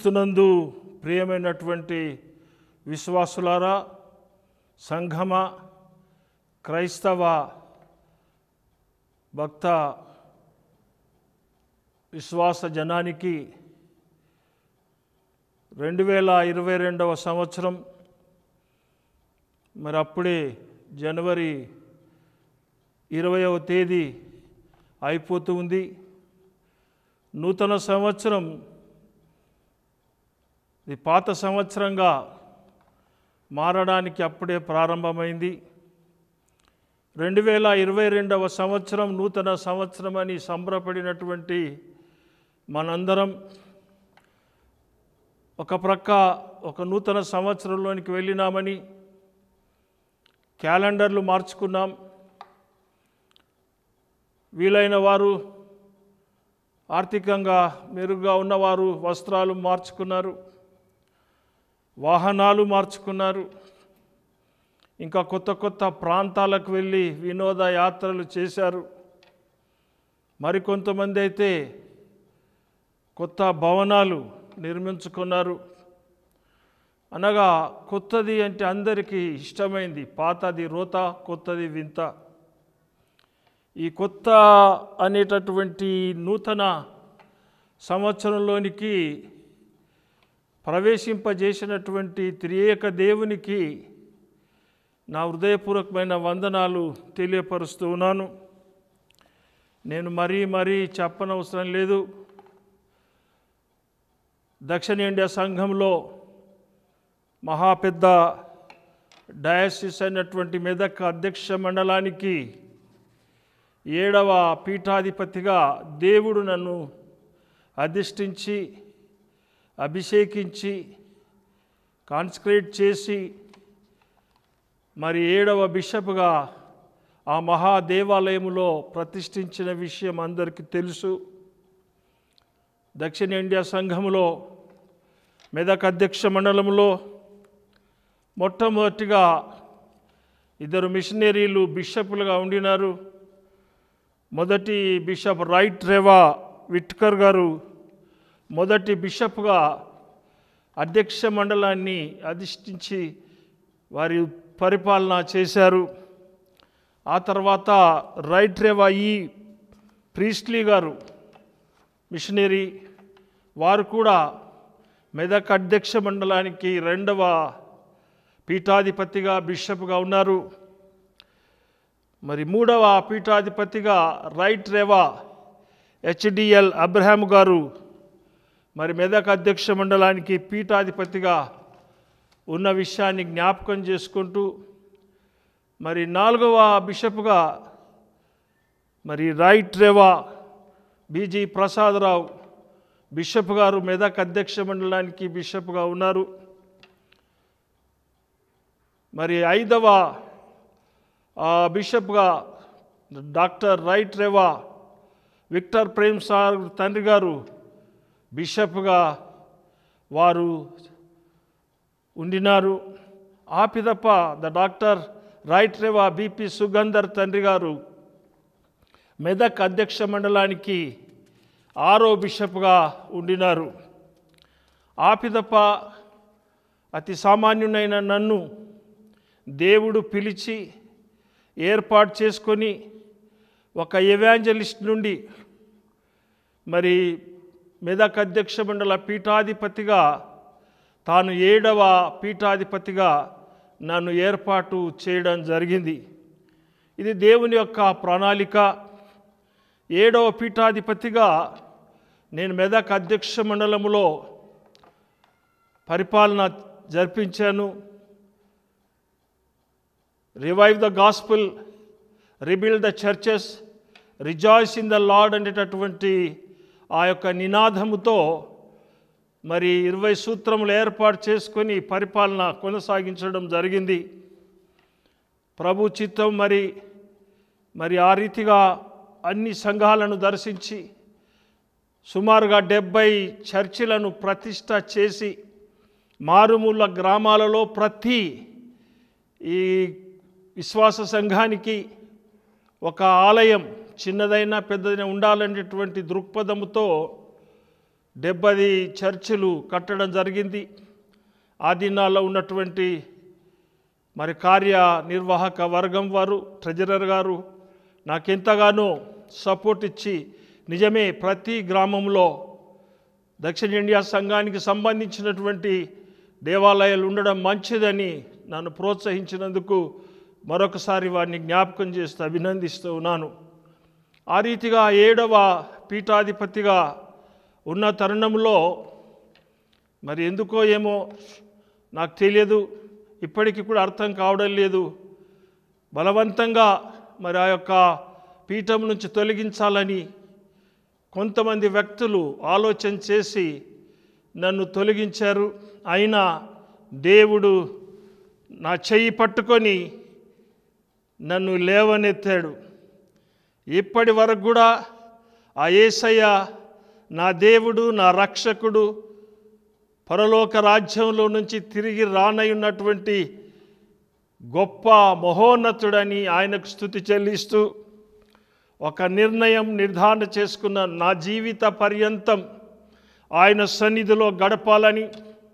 క్రీస్తునందు ప్రియమైనటువంటి విశ్వాసులారా సంఘమ క్రైస్తవ భక్త విశ్వాస జనానికి రెండు వేల ఇరవై రెండవ సంవత్సరం మరి అప్పుడే జనవరి ఇరవయవ తేదీ అయిపోతూ ఉంది నూతన సంవత్సరం ఇది పాత సంవత్సరంగా మారడానికి అప్పుడే ప్రారంభమైంది రెండు వేల ఇరవై రెండవ సంవత్సరం నూతన సంవత్సరం అని సంబరపడినటువంటి మనందరం ఒక ప్రక్క ఒక నూతన సంవత్సరంలోనికి వెళ్ళినామని క్యాలెండర్లు మార్చుకున్నాం వీలైన వారు ఆర్థికంగా మెరుగ్గా ఉన్నవారు వస్త్రాలు మార్చుకున్నారు వాహనాలు మార్చుకున్నారు ఇంకా కొత్త కొత్త ప్రాంతాలకు వెళ్ళి వినోద యాత్రలు చేశారు మరికొంతమంది అయితే కొత్త భవనాలు నిర్మించుకున్నారు అనగా కొత్తది అంటే అందరికీ ఇష్టమైంది పాతది రోత కొత్తది వింత ఈ కొత్త అనేటటువంటి నూతన సంవత్సరంలోనికి ప్రవేశింపజేసినటువంటి త్రియేక దేవునికి నా హృదయపూర్వకమైన వందనాలు తెలియపరుస్తూ ఉన్నాను నేను మరీ మరీ చెప్పనవసరం లేదు దక్షిణ ఇండియా సంఘంలో మహా పెద్ద డయాసిస్ అయినటువంటి మెదక్ అధ్యక్ష మండలానికి ఏడవ పీఠాధిపతిగా దేవుడు నన్ను అధిష్ఠించి అభిషేకించి కాన్స్క్రేట్ చేసి మరి ఏడవ బిషప్గా ఆ మహా దేవాలయములో ప్రతిష్ఠించిన విషయం అందరికీ తెలుసు దక్షిణ ఇండియా సంఘములో మెదక్ అధ్యక్ష మండలంలో మొట్టమొదటిగా ఇద్దరు మిషనరీలు బిషపులుగా ఉండినారు మొదటి బిషప్ రైట్ రేవా విట్కర్ గారు మొదటి బిషప్గా అధ్యక్ష మండలాన్ని అధిష్ఠించి వారి పరిపాలన చేశారు ఆ తర్వాత రైట్ రేవా ఈ ప్రీస్లీ గారు మిషనరీ వారు కూడా మెదక్ అధ్యక్ష మండలానికి రెండవ పీఠాధిపతిగా బిషప్గా ఉన్నారు మరి మూడవ పీఠాధిపతిగా రైట్ రేవా హెచ్డిఎల్ అబ్రహాం గారు మరి మెదక్ అధ్యక్ష మండలానికి పీఠాధిపతిగా ఉన్న విషయాన్ని జ్ఞాపకం చేసుకుంటూ మరి నాలుగవ బిషప్గా మరి right Rev B G Prasadarao bishop గారు మెదక్ అధ్యక్ష మండలానికి బిషప్గా ఉన్నారు మరి ఐదవ ఆ, బిషప్గా doctor right Rev Victor Prem సార్ తండ్రి గారు బిషప్గా వారు ఉండినారు ఆ పిదప the doctor right Rev B P Sugandhar తండ్రి గారు మెదక్ అధ్యక్ష మండలానికి ఆరో బిషప్గా ఉండినారు ఆ పిదప అతి సామాన్యునైన నన్ను దేవుడు పిలిచి ఏర్పాటు చేసుకొని ఒక ఎవాంజలిస్ట్ నుండి మరి మెదక్ అధ్యక్ష మండల పీఠాధిపతిగా తాను ఏడవ పీఠాధిపతిగా నన్ను ఏర్పాటు చేయడం జరిగింది ఇది దేవుని యొక్క ప్రణాళిక ఏడవ పీఠాధిపతిగా నేను మెదక్ అధ్యక్ష మండలంలో పరిపాలన జరిపించాను revive the gospel rebuild the churches rejoice in the lord అనేటటువంటి ఆ యొక్క నినాదముతో మరి ఇరవై సూత్రములు ఏర్పాటు చేసుకొని పరిపాలన కొనసాగించడం జరిగింది ప్రభు చిత్తం మరి మరి ఆ రీతిగా అన్ని సంఘాలను దర్శించి సుమారుగా డెబ్బై చర్చిలను ప్రతిష్ట చేసి మారుమూల గ్రామాలలో ప్రతి ఈ విశ్వాస సంఘానికి ఒక ఆలయం చిన్నదైనా పెద్దదైనా ఉండాలనేటువంటి దృక్పథంతో డెబ్బది చర్చిలు కట్టడం జరిగింది ఆ దినాల్లో ఉన్నటువంటి మరి కార్యనిర్వాహక వర్గం వారు ట్రెజరర్ గారు నాకెంతగానో సపోర్ట్ ఇచ్చి నిజమే ప్రతి గ్రామంలో దక్షిణ ఇండియా సంఘానికి సంబంధించినటువంటి దేవాలయాలు ఉండడం మంచిదని నన్ను ప్రోత్సహించినందుకు మరొకసారి వారిని జ్ఞాపకం చేస్తూ అభినందిస్తూ ఉన్నాను ఆ రీతిగా ఏడవ పీఠాధిపతిగా ఉన్న తరుణంలో మరి ఎందుకో ఏమో నాకు తెలియదు ఇప్పటికీ కూడా అర్థం కావడం లేదు బలవంతంగా మరి ఆ యొక్క పీఠం నుంచి తొలగించాలని కొంతమంది వ్యక్తులు ఆలోచన చేసి నన్ను తొలగించారు అయినా దేవుడు నా చెయ్యి పట్టుకొని నన్ను లేవనెత్తాడు ఇప్పటి వరకు కూడా ఆ యేసయ్య నా దేవుడు నా రక్షకుడు పరలోక రాజ్యంలో నుంచి తిరిగి రానయ్యున్నటువంటి గొప్ప మహోన్నతుడని ఆయనకు స్థుతి చెల్లిస్తూ ఒక నిర్ణయం నిర్ధారణ చేసుకున్న నా జీవిత పర్యంతం ఆయన సన్నిధిలో గడపాలని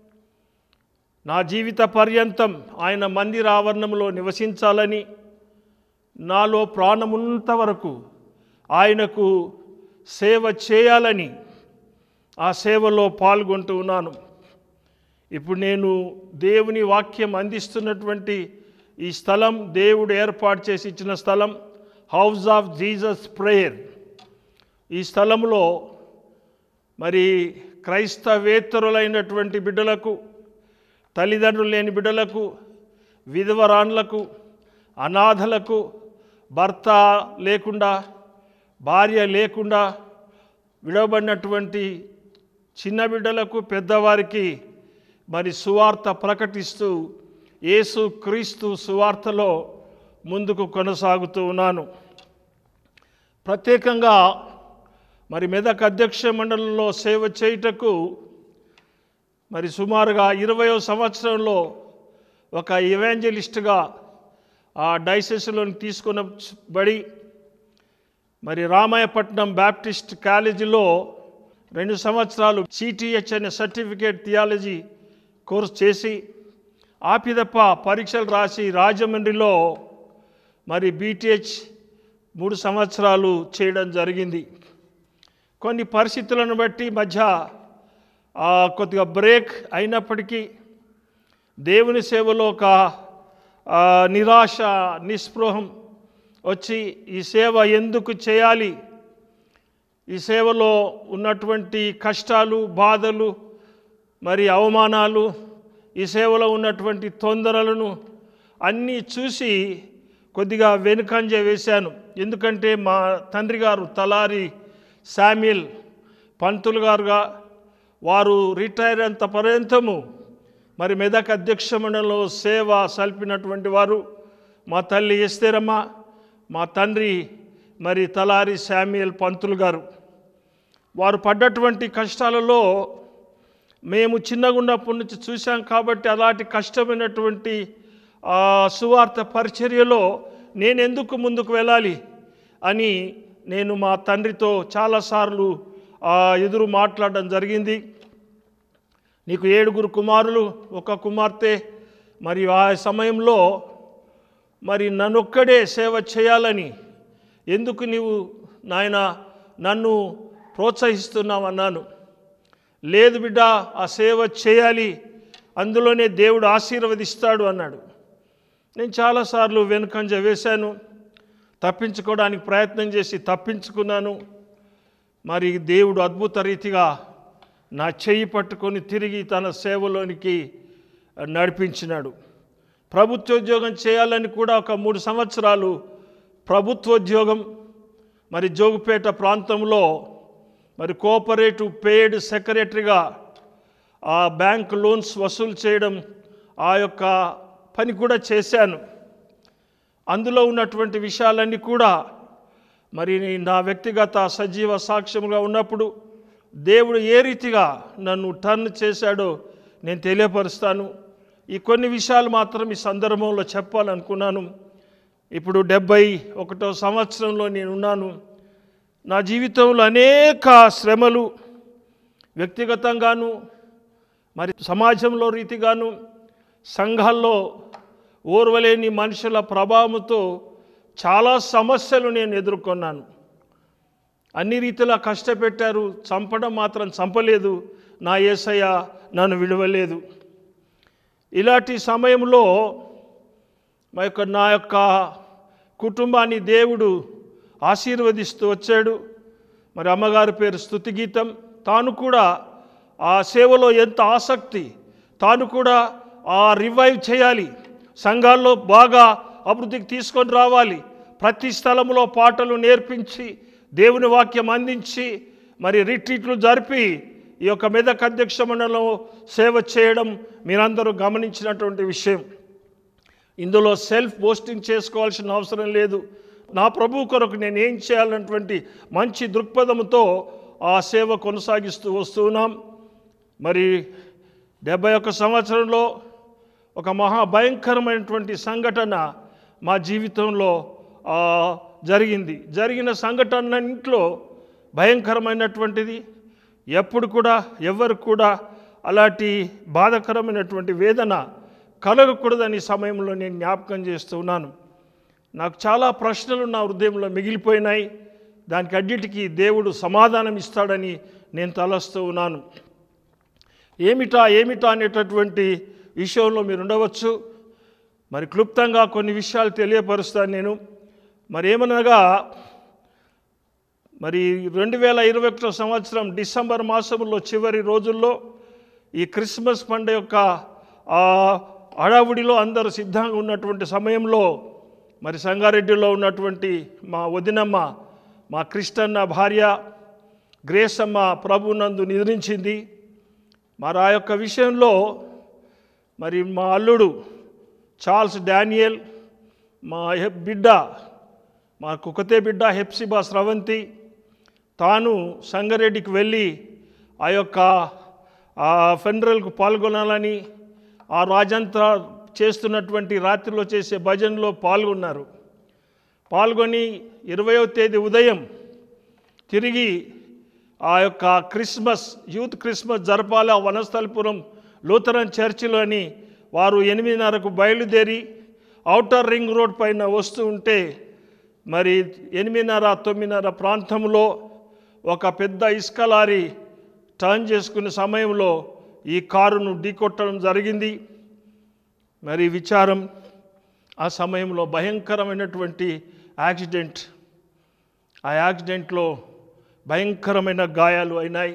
నా జీవిత పర్యంతం ఆయన మందిర ఆవరణంలో నివసించాలని నాలో ప్రాణమున్నంత వరకు ఆయనకు సేవ చేయాలని ఆ సేవలో పాల్గొంటూ ఉన్నాను ఇప్పుడు నేను దేవుని వాక్యం అందిస్తున్నటువంటి ఈ స్థలం దేవుడు ఏర్పాటు చేసి ఇచ్చిన స్థలం హౌస్ ఆఫ్ జీసస్ ప్రేయర్ ఈ స్థలంలో మరి క్రైస్తవేతరులైనటువంటి బిడ్డలకు తల్లిదండ్రులు లేని బిడ్డలకు విధవరాన్లకు అనాథలకు భర్త లేకుండా భార్య లేకుండా విడవబడినటువంటి చిన్న బిడ్డలకు పెద్దవారికి మరి సువార్త ప్రకటిస్తూ యేసు క్రీస్తు సువార్తలో ముందుకు కొనసాగుతూ ఉన్నాను ప్రత్యేకంగా మరి మెదక్ అధ్యక్ష మండలంలో సేవ చేయుటకు మరి సుమారుగా ఇరవయో సంవత్సరంలో ఒక ఇవాంజలిస్ట్గా ఆ డైసెస్లోని తీసుకునబడి మరి రామాయపట్నం బ్యాప్టిస్ట్ కాలేజీలో రెండు సంవత్సరాలు సిటిహెచ్ అనే సర్టిఫికేట్ థియాలజీ కోర్స్ చేసి ఆపిదప్ప పరీక్షలు రాసి రాజమండ్రిలో మరి బీటీహెచ్ మూడు సంవత్సరాలు చేయడం జరిగింది కొన్ని పరిస్థితులను బట్టి మధ్య ఆ, కొద్దిగా బ్రేక్ అయినప్పటికీ దేవుని సేవలో ఒక ఆ, నిరాశ నిస్పృహం వచ్చి ఈ సేవ ఎందుకు చేయాలి ఈ సేవలో ఉన్నటువంటి కష్టాలు బాధలు మరి అవమానాలు ఈ సేవలో ఉన్నటువంటి తొందరలను అన్నీ చూసి కొద్దిగా వెనుకంజ వేశాను ఎందుకంటే మా తండ్రి గారు తలారి శామ్యుల్ పంతులు గారుగా వారు రిటైర్ అంత పర్యంతము మరి మెదక్ అధ్యక్ష మండలిలో సేవ సల్పినటువంటి వారు మా తల్లి ఎస్తేరమ్మ మా తండ్రి మరి తలారి శామ్యుల్ పంతులు గారు వారు పడ్డటువంటి కష్టాలలో మేము చిన్నగున్నప్పటి నుంచి చూసాం కాబట్టి అలాంటి కష్టమైనటువంటి ఆ, సువార్త పరిచర్యలో నేను ఎందుకు ముందుకు వెళ్ళాలి అని నేను మా తండ్రితో చాలాసార్లు ఆ, ఎదురు మాట్లాడడం జరిగింది నీకు ఏడుగురు కుమారులు ఒక కుమార్తె మరి ఆ సమయంలో మరి నన్నొక్కడే సేవ చేయాలని ఎందుకు నీవు నాయన నన్ను ప్రోత్సహిస్తున్నావు అన్నాను లేదు బిడ్డ ఆ సేవ చేయాలి అందులోనే దేవుడు ఆశీర్వదిస్తాడు అన్నాడు నేను చాలాసార్లు వెనుకంజ వేశాను తప్పించుకోవడానికి ప్రయత్నం చేసి తప్పించుకున్నాను మరి దేవుడు అద్భుత రీతిగా నా చెయ్యి పట్టుకొని తిరిగి తన సేవలోనికి నడిపించినాడు ప్రభుత్వోద్యోగం చేయాలని కూడా ఒక మూడు సంవత్సరాలు ప్రభుత్వోద్యోగం మరి జోగుపేట ప్రాంతంలో మరి కోఆపరేటివ్ పేడ్ సెక్రటరీగా ఆ బ్యాంక్ లోన్స్ వసూలు చేయడం ఆ యొక్క పని కూడా చేశాను అందులో ఉన్నటువంటి విషయాలన్నీ కూడా మరి నా వ్యక్తిగత సజీవ సాక్ష్యముగా ఉన్నప్పుడు దేవుడు ఏ రీతిగా నన్ను టర్న్ చేశాడో నేను తెలియపరుస్తాను ఈ కొన్ని విషయాలు మాత్రం ఈ సందర్భంలో చెప్పాలనుకున్నాను ఇప్పుడు డెబ్బై ఒకటో సంవత్సరంలో నేనున్నాను నా జీవితంలో అనేక శ్రమలు వ్యక్తిగతంగాను మరి సమాజంలో రీతిగాను సంఘాల్లో ఓర్వలేని మనుషుల ప్రభావంతో చాలా సమస్యలు నేను ఎదుర్కొన్నాను అన్ని రీతిలా కష్టపెట్టారు చంపడం మాత్రం చంపలేదు నా ఏసయ్య నన్ను విడవలేదు ఇలాంటి సమయంలో మా యొక్క నా యొక్క కుటుంబాన్ని దేవుడు ఆశీర్వదిస్తూ వచ్చాడు మరి అమ్మగారి పేరు స్థుతి గీతం తాను కూడా ఆ సేవలో ఎంత ఆసక్తి తాను కూడా ఆ రివైవ్ చేయాలి సంఘాల్లో బాగా అభివృద్ధికి తీసుకొని రావాలి ప్రతి స్థలంలో పాటలు నేర్పించి దేవుని వాక్యం అందించి మరి రిట్రీట్లు జరిపి ఈ యొక్క మెదక్ అధ్యక్ష మండలంలో సేవ చేయడం మీరందరూ గమనించినటువంటి విషయం ఇందులో సెల్ఫ్ పోస్టింగ్ చేసుకోవాల్సిన అవసరం లేదు నా ప్రభు కొరకు నేను ఏం చేయాలన్నటువంటి మంచి దృక్పథంతో ఆ సేవ కొనసాగిస్తూ వస్తున్నాం మరి డెబ్బై ఒక్క సంవత్సరంలో ఒక మహా భయంకరమైనటువంటి సంఘటన మా జీవితంలో ఆ, జరిగింది జరిగిన సంఘటన ఇంట్లో భయంకరమైనటువంటిది ఎప్పుడు కూడా ఎవరు కూడా అలాంటి బాధకరమైనటువంటి వేదన కలగకూడదని ఈ సమయంలో నేను జ్ఞాపకం చేస్తున్నాను నాకు చాలా ప్రశ్నలు నా హృదయంలో మిగిలిపోయినాయి దానికి అన్నిటికీ దేవుడు సమాధానం ఇస్తాడని నేను తలస్తూ ఉన్నాను ఏమిటా ఏమిటా అనేటటువంటి విషయంలో మీరు ఉండవచ్చు మరి క్లుప్తంగా కొన్ని విషయాలు తెలియపరుస్తాను నేను మరి ఏమనగా మరి రెండు వేల ఇరవై ఒకటో సంవత్సరం డిసెంబర్ మాసంలో చివరి రోజుల్లో ఈ క్రిస్మస్ పండుగ యొక్క ఆ హడావుడిలో అందరూ సిద్ధంగా ఉన్నటువంటి సమయంలో మరి సంగారెడ్డిలో ఉన్నటువంటి మా వదినమ్మ మా క్రిస్టన్న భార్య గ్రేసమ్మ ప్రభునందు నిద్రించింది మరి ఆ యొక్క విషయంలో మరి మా అల్లుడు చార్ల్స్ డానియల్ మా హె- బిడ్డ మా కుక్కతే బిడ్డ హెప్సిబా స్రవంతి తాను సంగారెడ్డికి వెళ్ళి ఆ యొక్క ఆ ఫెనరల్కు పాల్గొనాలని ఆ రాజంతా చేస్తున్నటువంటి రాత్రిలో చేసే భజనలో పాల్గొన్నారు పాల్గొని ఇరవయో తేదీ ఉదయం తిరిగి ఆ యొక్క క్రిస్మస్ యూత్ క్రిస్మస్ జరపాలి ఆ వనస్థలపురం లూథరన్ చర్చిలోని వారు ఎనిమిదిన్నరకు బయలుదేరి ఔటర్ రింగ్ రోడ్ పైన వస్తూ ఉంటే మరి ఎనిమిదిన్నర తొమ్మిదిన్నర ప్రాంతంలో ఒక పెద్ద ఇసుక లారీ టర్న్ చేసుకునే సమయంలో ఈ కారును ఢీకొట్టడం జరిగింది మరి విచారం ఆ సమయంలో భయంకరమైనటువంటి యాక్సిడెంట్ ఆ యాక్సిడెంట్లో భయంకరమైన గాయాలు అయినాయి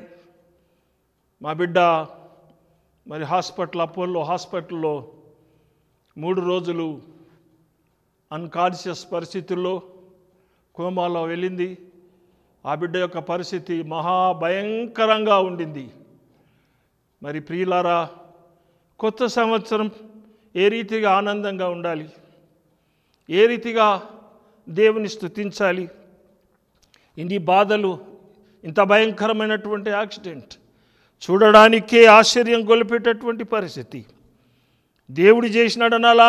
మా బిడ్డ మరి హాస్పిటల్ అపోలో హాస్పిటల్లో మూడు రోజులు అన్కాన్షియస్ పరిస్థితుల్లో కోమాలో వెళ్ళింది ఆ బిడ్డ యొక్క పరిస్థితి మహా భయంకరంగా ఉండింది మరి ప్రియులారా కొత్త సంవత్సరం ఏ రీతిగా ఆనందంగా ఉండాలి ఏ రీతిగా దేవుని స్తుతించాలి ఇన్ని బాధలు ఇంత భయంకరమైనటువంటి యాక్సిడెంట్ చూడడానికే ఆశ్చర్యం గొలిపేటటువంటి పరిస్థితి దేవుడు చేసినాడనాలా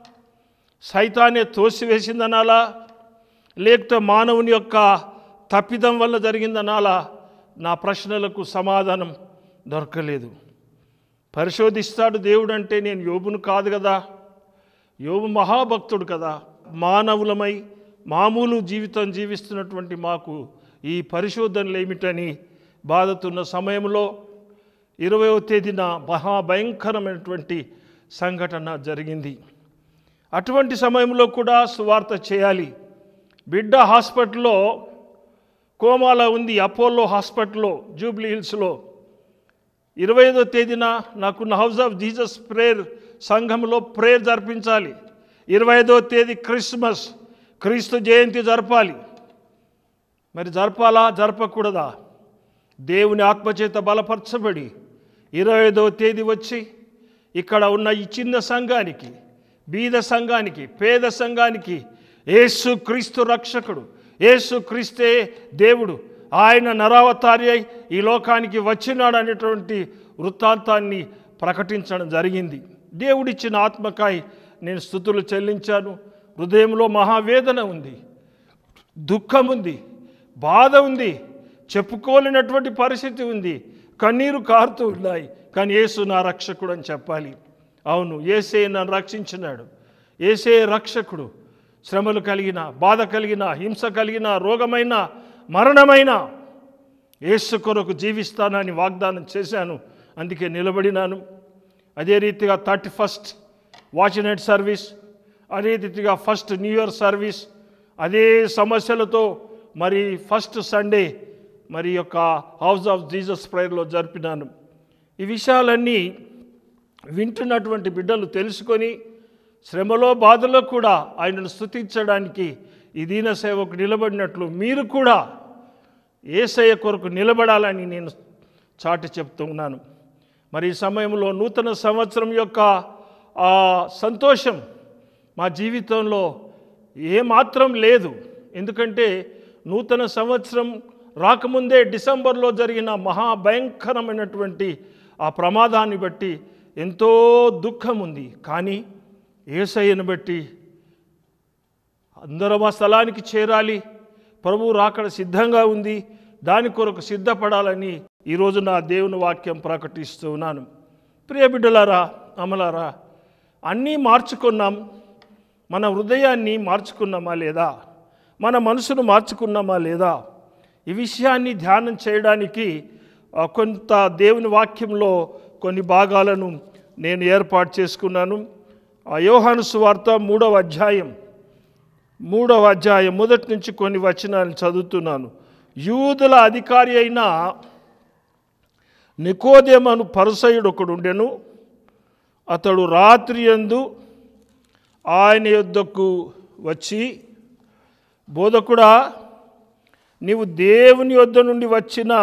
సైతానే తోసివేసిందనాలా లేకపోతే మానవుని యొక్క తప్పిదం వల్ల జరిగిందనాలా నా ప్రశ్నలకు సమాధానం దొరకలేదు పరిశోధిస్తాడు దేవుడు అంటే నేను యోబును కాదు కదా యోబు మహాభక్తుడు కదా మానవులమై మామూలు జీవితం జీవిస్తున్నటువంటి మాకు ఈ పరిశోధనలు ఏమిటని బాధతున్న సమయంలో ఇరవయో తేదీన మహాభయంకరమైనటువంటి సంఘటన జరిగింది అటువంటి సమయంలో కూడా సువార్త చేయాలి బిడ్డ హాస్పిటల్లో కోమాలో ఉంది అపోలో హాస్పిటల్లో జూబ్లీ హిల్స్లో ఇరవై ఐదో తేదీన నాకున్న హౌస్ ఆఫ్ జీసస్ ప్రేయర్ సంఘంలో ప్రేయర్ జరిపించాలి ఇరవై ఐదో తేదీ క్రిస్మస్ క్రీస్తు జయంతి జరపాలి మరి జరపాలా జరపకూడదా దేవుని ఆత్మచేత బలపరచబడి ఇరవై ఐదవ తేదీ వచ్చి ఇక్కడ ఉన్న ఈ చిన్న సంఘానికి బీద సంఘానికి పేద సంఘానికి యేసు క్రీస్తు రక్షకుడు యేసు క్రీస్తే దేవుడు ఆయన నరావతారి అయి ఈ లోకానికి వచ్చినాడు అనేటువంటి వృత్తాంతాన్ని ప్రకటించడం జరిగింది దేవుడిచ్చిన ఆత్మకాయ నేను స్థుతులు చెల్లించాను హృదయంలో మహావేదన ఉంది దుఃఖం ఉంది బాధ ఉంది చెప్పుకోలేనటువంటి పరిస్థితి ఉంది కన్నీరు కారుతూ ఉన్నాయి కానీ యేసు నా రక్షకుడు అని చెప్పాలి అవును ఏసే నన్ను రక్షించినాడు ఏసే రక్షకుడు శ్రమలు కలిగిన బాధ కలిగిన హింస కలిగిన రోగమైన మరణమైన యేసు కొరకు జీవిస్తానని వాగ్దానం చేశాను అందుకే నిలబడినాను అదే రీతిగా thirty first watch night service అదే రీతిగా ఫస్ట్ న్యూ ఇయర్ సర్వీస్ అదే సమస్యలతో మరి ఫస్ట్ సండే మరి యొక్క హౌస్ ఆఫ్ జీసస్ ప్రేయర్లో జరిపినాను ఈ విషయాలన్నీ వింటున్నటువంటి బిడ్డలు తెలుసుకొని శ్రమలో బాధలో కూడా ఆయనను స్థుతించడానికి ఈ దీన సేవకు నిలబడినట్లు మీరు కూడా ఏసయ్య కొరకు నిలబడాలని నేను చాటి చెప్తున్నాను మరి ఈ సమయంలో నూతన సంవత్సరం యొక్క ఆ సంతోషం మా జీవితంలో ఏమాత్రం లేదు ఎందుకంటే నూతన సంవత్సరం రాకముందే డిసెంబర్లో జరిగిన మహాభయంకరమైనటువంటి ఆ ప్రమాదాన్ని బట్టి ఎంతో దుఃఖం ఉంది కానీ ఏసయ్యను బట్టి అందరం ఆ స్థలానికి చేరాలి ప్రభు రాకడ సిద్ధంగా ఉంది దాని కొరకు సిద్ధపడాలని ఈరోజు నా దేవుని వాక్యం ప్రకటిస్తూ ఉన్నాను ప్రియ బిడ్డలారా అమలారా అన్నీ మార్చుకున్నాం మన హృదయాన్ని మార్చుకున్నామా లేదా మన మనసును మార్చుకున్నామా లేదా ఈ విషయాన్ని ధ్యానం చేయడానికి ఆ, కొంత దేవుని వాక్యంలో కొన్ని భాగాలను నేను ఏర్పాటు చేసుకున్నాను ఆ యోహాను సువార్త మూడవ అధ్యాయం మూడవ అధ్యాయం మొదటి నుంచి కొన్ని వచనాలు చదువుతున్నాను యూదుల అధికారి అయిన నికోదేమను పరసయుడు ఒకడు ఉండెను అతడు రాత్రి యందు ఆయన యొద్దకు వచ్చి బోధకుడా నీవు దేవుని యొద్ద నుండి వచ్చిన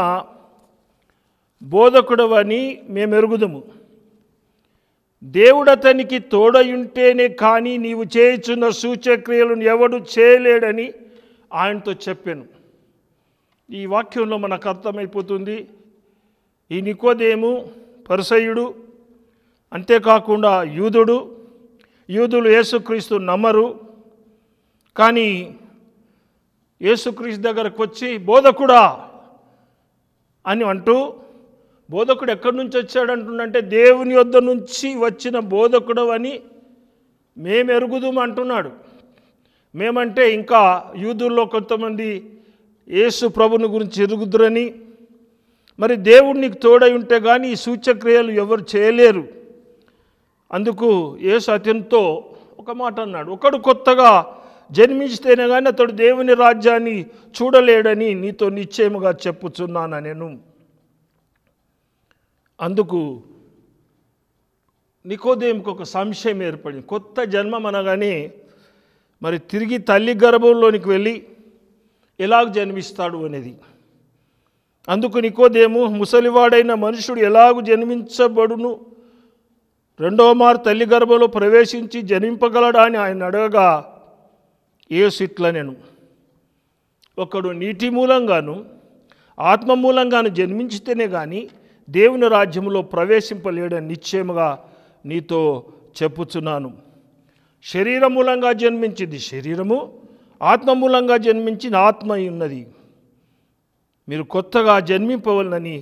బోధకుడవని మేము ఎరుగుదము దేవుడు అతనికి తోడయుంటేనే కానీ నీవు చేయుచున్న సూచక్రియలను ఎవడు చేయలేడని ఆయనతో చెప్పాను ఈ వాక్యంలో మనకు అర్థమైపోతుంది ఈ నికోదేము పరిసయుడు అంతేకాకుండా యూదుడు యూదులు యేసుక్రీస్తు నమ్మరు కానీ యేసుక్రీస్తు దగ్గరకు వచ్చి బోధకుడా అని అంటూ బోధకుడు ఎక్కడి నుంచి వచ్చాడు అంటుండంటే దేవుని యొద్ద నుంచి వచ్చిన బోధకుడు అని మేము ఎరుగుదాం అంటున్నాడు మేమంటే ఇంకా యూదుల్లో కొంతమంది యేసు ప్రభుని గురించి ఎరుగుదురని మరి దేవుడు నీకు తోడై ఉంటే కానీ ఈ సూచక్రియలు ఎవరు చేయలేరు అందుకు యేసు అతనితో ఒక మాట అన్నాడు ఒకడు కొత్తగా జన్మించితేనే కానీ అతడు దేవుని రాజ్యాన్ని చూడలేడని నీతో నిశ్చయముగా చెప్పుచున్నాను నేను అందుకు నికోదేంకి ఒక సంశయం ఏర్పడింది కొత్త జన్మం అనగానే మరి తిరిగి తల్లి గర్భంలోనికి వెళ్ళి ఎలాగ జన్మిస్తాడు అనేది అందుకు నికోదేము ముసలివాడైన మనుషుడు ఎలాగూ జన్మించబడును రెండవ మారు తల్లి గర్భంలో ప్రవేశించి జన్మింపగలడా అని ఆయన అడగగా యేసు ఇట్లా నేను ఒకడు నీటి మూలంగాను ఆత్మ మూలంగాను జన్మించితేనే కానీ దేవుని రాజ్యంలో ప్రవేశింపలేడని నిశ్చయముగా నీతో చెప్పుచున్నాను శరీర మూలంగా జన్మించింది శరీరము ఆత్మ మూలంగా జన్మించింది ఆత్మ అయి ఉన్నది మీరు కొత్తగా జన్మింపవలనని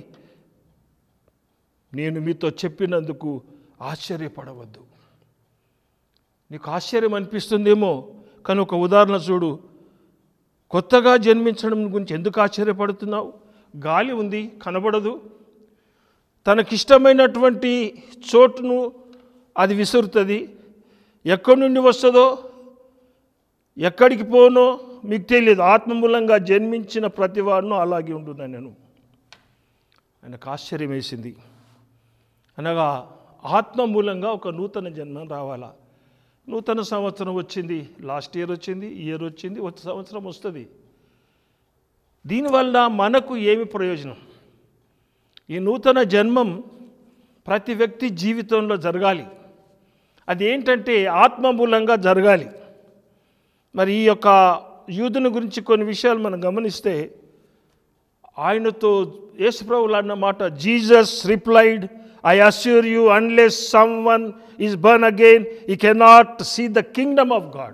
నేను మీతో చెప్పినందుకు ఆశ్చర్యపడవద్దు నీకు ఆశ్చర్యం అనిపిస్తుందేమో కానీ ఒక ఉదాహరణ చూడు కొత్తగా జన్మించడం గురించి ఎందుకు ఆశ్చర్యపడుతున్నావు గాలి ఉంది కనబడదు తనకిష్టమైనటువంటి చోటును అది విసురుతుంది ఎక్కడి నుండి వస్తుందో ఎక్కడికి పోనో మీకు తెలియదు ఆత్మమూలంగా జన్మించిన ప్రతివాడును అలాగే ఉంటున్నా నేను ఆయనకు ఆశ్చర్యం వేసింది అనగా ఆత్మ మూలంగా ఒక నూతన జన్మ రావాలా నూతన సంవత్సరం వచ్చింది లాస్ట్ ఇయర్ వచ్చింది ఈ ఇయర్ వచ్చింది వచ్చే సంవత్సరం వస్తుంది దీనివల్ల మనకు ఏమి ప్రయోజనం ఈ నూతన జన్మం ప్రతి వ్యక్తి జీవితంలో జరగాలి అది ఏంటంటే ఆత్మ మూలంగా జరగాలి మరి ఈ యొక్క యూదుని గురించి కొన్ని విషయాలు మనం గమనిస్తే ఆయనతో యేసుప్రభులు అన్న మాట Jesus replied I assure you unless someone is born again he cannot see the kingdom of God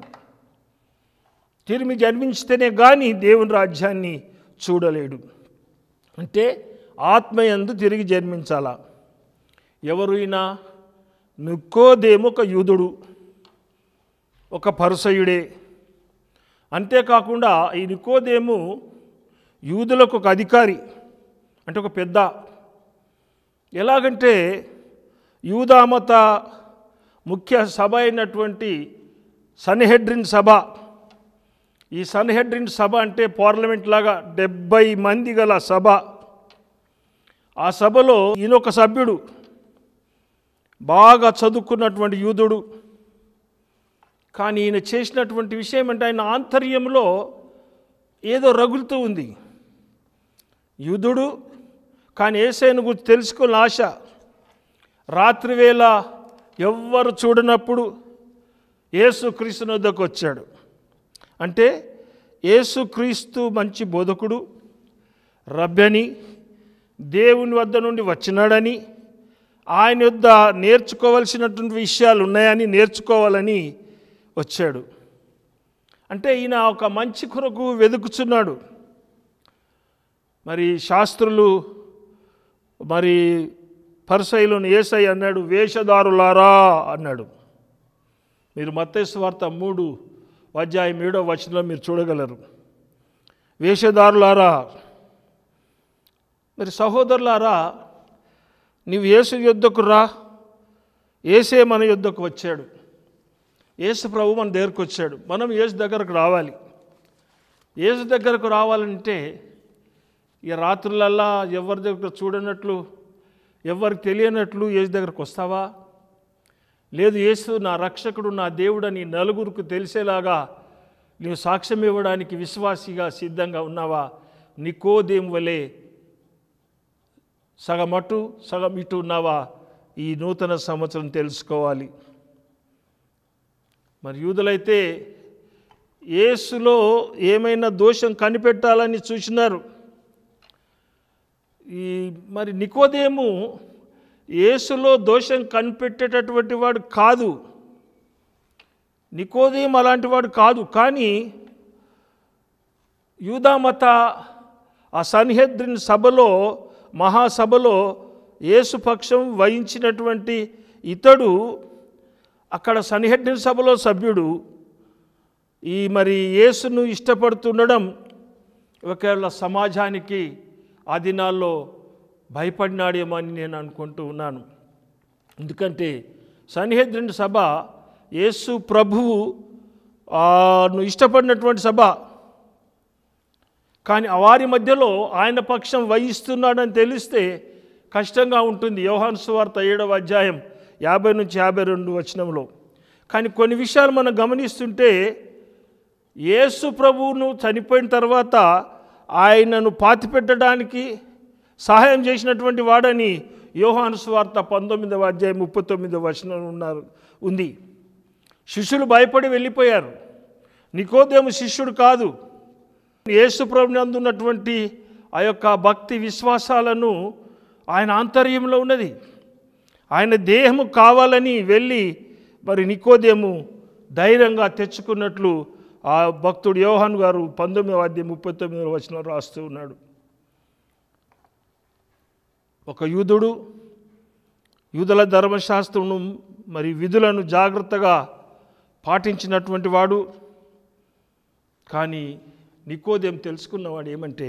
తిరిగి జన్మించితేనే కానీ దేవుని రాజ్యాన్ని చూడలేడు అంటే ఆత్మయందు తిరిగి జన్మించాలా ఎవరు ఈయన నికోదేము ఒక యూదుడు ఒక పరుసయుడే అంతేకాకుండా ఈ నికోదేము యూదులకు ఒక అధికారి అంటే ఒక పెద్ద ఎలాగంటే యూదామత ముఖ్య సభ అయినటువంటి సన్హెడ్రిన్ సభ ఈ సన్హెడ్రిన్ సభ అంటే పార్లమెంట్ లాగా డెబ్బై మంది గల సభ ఆ సభలో ఈయనొక సభ్యుడు బాగా చదువుకున్నటువంటి యూదుడు కానీ ఈయన చేసినటువంటి విషయం అంటే ఆయన ఆంతర్యంలో ఏదో రగులుతూ ఉంది యూదుడు కానీ ఏసైను గురించి తెలుసుకున్న ఆశ రాత్రివేళ ఎవ్వరు చూడనప్పుడు యేసుక్రీస్తు వద్దకు వచ్చాడు అంటే యేసుక్రీస్తు మంచి బోధకుడు రబ్బని దేవుని వద్ద నుండి వచ్చినాడని ఆయన యొద్ద నేర్చుకోవలసినటువంటి విషయాలు ఉన్నాయని నేర్చుకోవాలని వచ్చాడు అంటే ఈయన ఒక మంచి కొరకు వెతుకుచున్నాడు మరి శాస్త్రులు మరి పరిసైలోని ఏసై అన్నాడు వేషధారులారా అన్నాడు మీరు మత్తైసు వార్త మూడు అధ్యాయం ఏడో వచనంలో మీరు చూడగలరు వేషధారులారా మరి సహోదరులారా నీవు యేసు యుద్ధకు రా ఏసే మన యుద్ధకు వచ్చాడు యేసు ప్రభు మన దగ్గరకు వచ్చాడు మనం యేసు దగ్గరకు రావాలి యేసు దగ్గరకు రావాలంటే ఈ రాత్రులల్లా ఎవరి దగ్గర చూడనట్లు ఎవరికి తెలియనట్లు యేసు దగ్గరకు వస్తావా లేదు యేసు నా రక్షకుడు నా దేవుడని నలుగురికి తెలిసేలాగా నీవు సాక్ష్యం ఇవ్వడానికి విశ్వాసిగా సిద్ధంగా ఉన్నావా నికోదేం వలె సగం అటు సగం ఇటు ఉన్నావా ఈ నూతన సంవత్సరం తెలుసుకోవాలి మరి యూదులైతే యేసులో ఏమైనా దోషం కనిపెట్టాలని చూసినారు ఈ మరి నికోదేము యేసులో దోషం కనిపెట్టేటటువంటి వాడు కాదు నికోదేం అలాంటి వాడు కాదు కానీ యూదామత ఆ సన్హెద్రిన్ సభలో మహాసభలో యేసుపక్షం వహించినటువంటి ఇతడు అక్కడ సన్హెడ్రిన్ సభలో సభ్యుడు ఈ మరి యేసును ఇష్టపడుతుండడం ఒకవేళ సమాజానికి ఆ దినాల్లో భయపడినాడేమో అని నేను అనుకుంటూ ఉన్నాను ఎందుకంటే సన్హెద్రిన్ సభ యేసు ప్రభువు ఆ, ను ఇష్టపడినటువంటి సభ కానీ వారి మధ్యలో ఆయన పక్షం వహిస్తున్నాడని తెలిస్తే కష్టంగా ఉంటుంది యోహాను సువార్త ఏడవ అధ్యాయం యాభై నుంచి యాభై రెండు వచనంలో కానీ కొన్ని విషయాలు మనం గమనిస్తుంటే యేసు ప్రభువును చనిపోయిన తర్వాత ఆయనను పాతిపెట్టడానికి సహాయం చేసినటువంటి వాడని యోహాను సువార్త పంతొమ్మిదవ అధ్యాయం ముప్పై తొమ్మిదవ వచనం ఉన్నారు ఉంది శిష్యులు భయపడి వెళ్ళిపోయారు నికోదేము శిష్యుడు కాదు యేసుప్రభుని అందున్నటువంటి ఆ యొక్క భక్తి విశ్వాసాలను ఆయన ఆంతర్యంలో ఉన్నది ఆయన దేహము కావాలని వెళ్ళి మరి నికోదేము ధైర్యంగా తెచ్చుకున్నట్లు ఆ భక్తుడు యోహాన్ గారు పంతొమ్మిదవ అధ్యాయం ముప్పై తొమ్మిదవ వచనం రాస్తూ ఉన్నాడు ఒక యూదుడు యూదుల ధర్మశాస్త్రమును మరి విధులను జాగ్రత్తగా పాటించినటువంటి వాడు కానీ నికోదేం తెలుసుకున్నవాడు ఏమంటే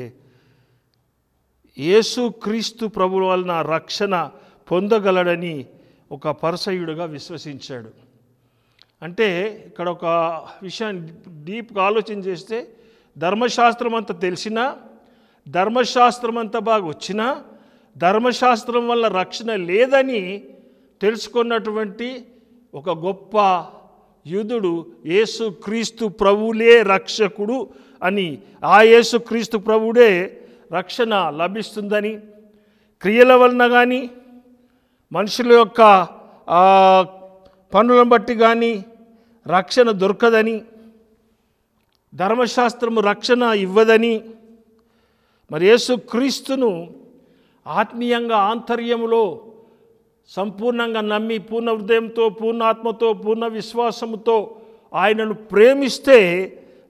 యేసు క్రీస్తు ప్రభుల వలన రక్షణ పొందగలడని ఒక పరసయుడుగా విశ్వసించాడు అంటే ఇక్కడ ఒక విషయాన్ని డీప్గా ఆలోచన చేస్తే ధర్మశాస్త్రం అంతా తెలిసినా ధర్మశాస్త్రం అంతా బాగా వచ్చినా ధర్మశాస్త్రం వల్ల రక్షణ లేదని తెలుసుకున్నటువంటి ఒక గొప్ప యూదుడు యేసు క్రీస్తు ప్రభులే రక్షకుడు అని ఆ యేసు క్రీస్తు ప్రభుడే రక్షణ లభిస్తుందని క్రియల వలన కానీ మనుషుల యొక్క ఆ, పనులను బట్టి కానీ రక్షణ దొరకదని ధర్మశాస్త్రము రక్షణ ఇవ్వదని మరి యేసు క్రీస్తును ఆత్మీయంగా ఆంతర్యములో సంపూర్ణంగా నమ్మి పూర్ణ హృదయంతో పూర్ణ ఆత్మతో పూర్ణ విశ్వాసముతో ఆయనను ప్రేమిస్తే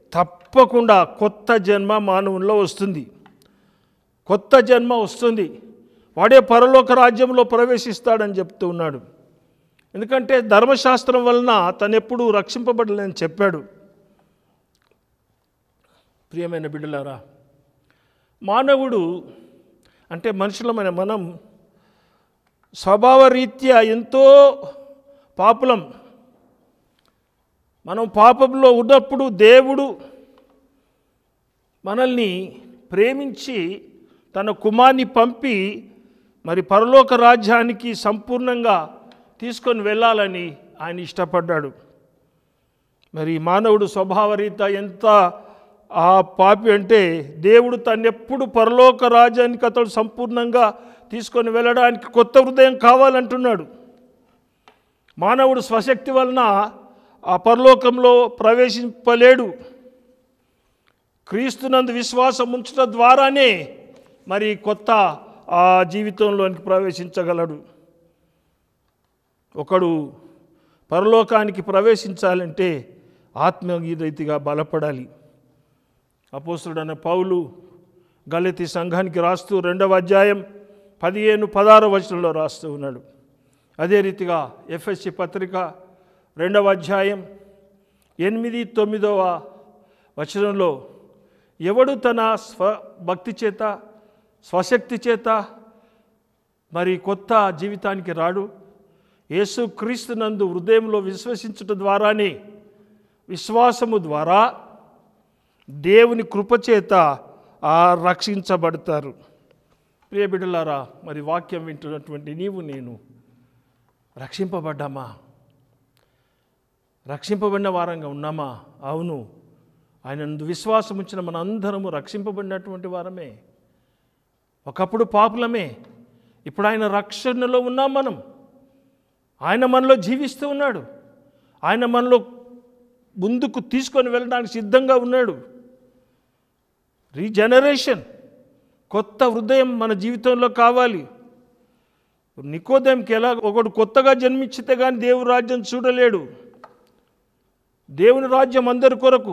తప్పకుండా కొత్త జన్మ మానవుల్లో వస్తుంది కొత్త జన్మ వస్తుంది వాడే పరలోక రాజ్యంలో ప్రవేశిస్తాడని చెప్తూ ఉన్నాడు ఎందుకంటే ధర్మశాస్త్రం వలన తను ఎప్పుడూ రక్షింపబడలేని చెప్పాడు ప్రియమైన బిడ్డలారా మానవుడు అంటే మనుషులమైన మనం స్వభావరీత్యా ఎంతో పాపులం మనం పాపంలో ఉన్నప్పుడు దేవుడు మనల్ని ప్రేమించి తన కుమార్ని పంపి మరి పరలోక రాజ్యానికి సంపూర్ణంగా తీసుకొని వెళ్ళాలని ఆయన ఇష్టపడ్డాడు మరి మానవుడు స్వభావరీత ఎంత ఆ పాపి అంటే దేవుడు తన్నెప్పుడు పరలోక రాజ్యానికి అతడు సంపూర్ణంగా తీసుకొని వెళ్ళడానికి కొత్త హృదయం కావాలంటున్నాడు మానవుడు స్వశక్తి వలన ఆ పరలోకంలో ప్రవేశింపలేడు క్రీస్తునందు విశ్వాసం ఉంచడం ద్వారానే మరి కొత్త ఆ జీవితంలోనికి ప్రవేశించగలడు ఒకడు పరలోకానికి ప్రవేశించాలంటే ఆత్మీయరీతిగా బలపడాలి అపోస్తుడైన పౌలు గలతి సంఘానికి రాస్తూ రెండవ అధ్యాయం పదిహేను పదహారు వచనంలో రాస్తూ ఉన్నాడు అదే రీతిగా ఎఫ్ఎస్సి పత్రిక రెండవ అధ్యాయం ఎనిమిది తొమ్మిదవ వచనంలో ఎవడు తన స్వ భక్తి చేత స్వశక్తి చేత మరి కొత్త జీవితానికి రాడు యేసు క్రీస్తునందు హృదయంలో విశ్వసించటం ద్వారానే విశ్వాసము ద్వారా దేవుని కృపచేత ఆ రక్షించబడతారు ప్రియ బిడ్డలారా మరి వాక్యం వింటున్నటువంటి నీవు నేను రక్షింపబడ్డామా రక్షింపబడిన వారంగా ఉన్నామా అవును ఆయన నందు విశ్వాసం ఉంచిన మన అందరము రక్షింపబడినటువంటి వారమే ఒకప్పుడు పాపులమే ఇప్పుడు ఆయన రక్షణలో ఉన్నాం మనం ఆయన మనలో జీవిస్తూ ఉన్నాడు ఆయన మనలో ముందుకు తీసుకొని వెళ్ళడానికి సిద్ధంగా ఉన్నాడు రీజనరేషన్ కొత్త హృదయం మన జీవితంలో కావాలి నికోదేంకి ఎలా ఒకడు కొత్తగా జన్మించితే కానీ దేవుని రాజ్యం చూడలేడు దేవుని రాజ్యం అందరి కొరకు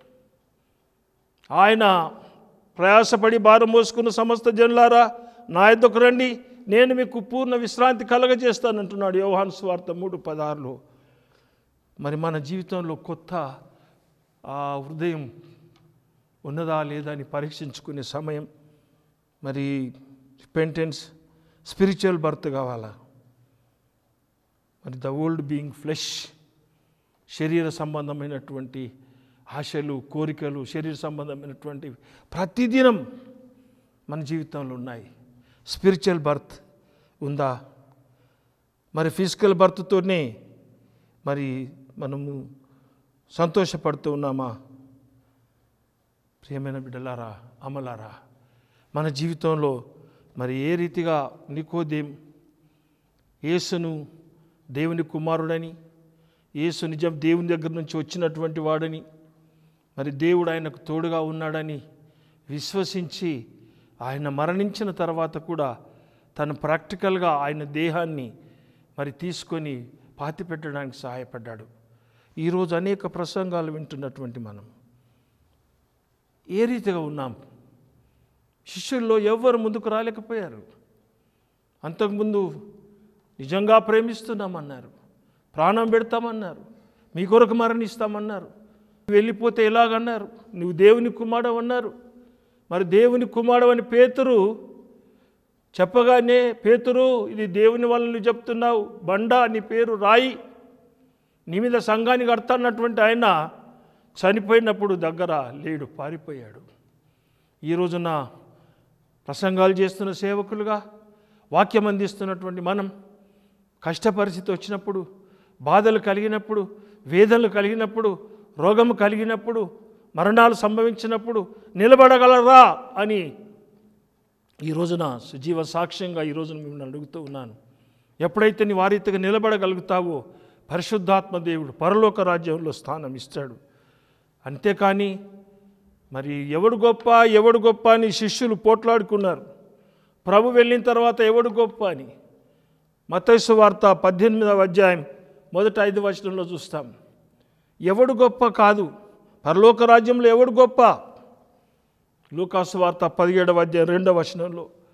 ఆయన ప్రయాసపడి భారం మోసుకున్న సమస్త జనులారా నా యొద్దకు రండి నేను మీకు పూర్ణ విశ్రాంతి కలగజేస్తానంటున్నాడు యోహాను స్వార్థ మూడు పదహారులో మరి మన జీవితంలో కొత్త ఆ హృదయం ఉన్నదా లేదా అని పరీక్షించుకునే సమయం మరి పెంటెన్స్ స్పిరిచువల్ బర్త్ కావాలా మరి ద ఓల్డ్ బీయింగ్ ఫ్లెష్ శరీర సంబంధమైనటువంటి ఆశలు కోరికలు శరీర సంబంధమైనటువంటి ప్రతిదినం మన జీవితంలో ఉన్నాయి స్పిరిచువల్ బర్త్ ఉందా మరి ఫిజికల్ బర్త్తోనే మరి మనము సంతోషపడుతూ ఉన్నామా ప్రియమైన బిడ్డలారా అమలారా మన జీవితంలో మరి ఏ రీతిగా నికోదేం యేసును దేవుని కుమారుడని యేసు నిజం దేవుని దగ్గర నుంచి వచ్చినటువంటి వాడని మరి దేవుడు ఆయనకు తోడుగా ఉన్నాడని విశ్వసించి ఆయన మరణించిన తర్వాత కూడా తను ప్రాక్టికల్గా ఆయన దేహాన్ని మరి తీసుకొని పాతిపెట్టడానికి సహాయపడ్డాడు ఈరోజు అనేక ప్రసంగాలు వింటున్నటువంటి మనం ఏ రీతిగా ఉన్నాం శిష్యుల్లో ఎవ్వరు ముందుకు రాలేకపోయారు అంతకుముందు నిజంగా ప్రేమిస్తున్నామన్నారు ప్రాణం పెడతామన్నారు మీ కొరకు మరణిస్తామన్నారు వెళ్ళిపోతే ఎలాగన్నారు నువ్వు దేవుని కుమారుడవన్నారు మరి దేవుని కుమారుడవని పేతురు చెప్పగానే పేతురు ఇది దేవుని వల్ల నువ్వు చెప్తున్నావు బండ నీ పేరు రాయి నీ మీద సంఘాన్ని కడతాన్నటువంటి ఆయన చనిపోయినప్పుడు దగ్గర లేడు పారిపోయాడు ఈ రోజున ప్రసంగాలు చేస్తున్న సేవకులుగా వాక్యం అందిస్తున్నటువంటి మనం కష్ట పరిస్థితి వచ్చినప్పుడు బాధలు కలిగినప్పుడు వేదనలు కలిగినప్పుడు రోగము కలిగినప్పుడు మరణాలు సంభవించినప్పుడు నిలబడగలరా అని ఈ రోజున సజీవ సాక్ష్యంగా ఈ రోజున మిమ్మల్ని అడుగుతూ ఉన్నాను ఎప్పుడైతే నీ వారీతిగా నిలబడగలుగుతావో పరిశుద్ధాత్మ దేవుడు పరలోక రాజ్యంలో స్థానం ఇస్తాడు అంతేకాని మరి ఎవడు గొప్ప ఎవడు గొప్ప అని శిష్యులు పోట్లాడుకున్నారు ప్రభు వెళ్ళిన తర్వాత ఎవడు గొప్ప అని మతైసు వార్త పద్దెనిమిదవ అధ్యాయం మొదట ఐదు వచనంలో చూస్తాం ఎవడు గొప్ప కాదు పరలోక రాజ్యంలో ఎవడు గొప్ప లూకాసు వార్త పదిహేడవ అధ్యాయం రెండవ వచనంలో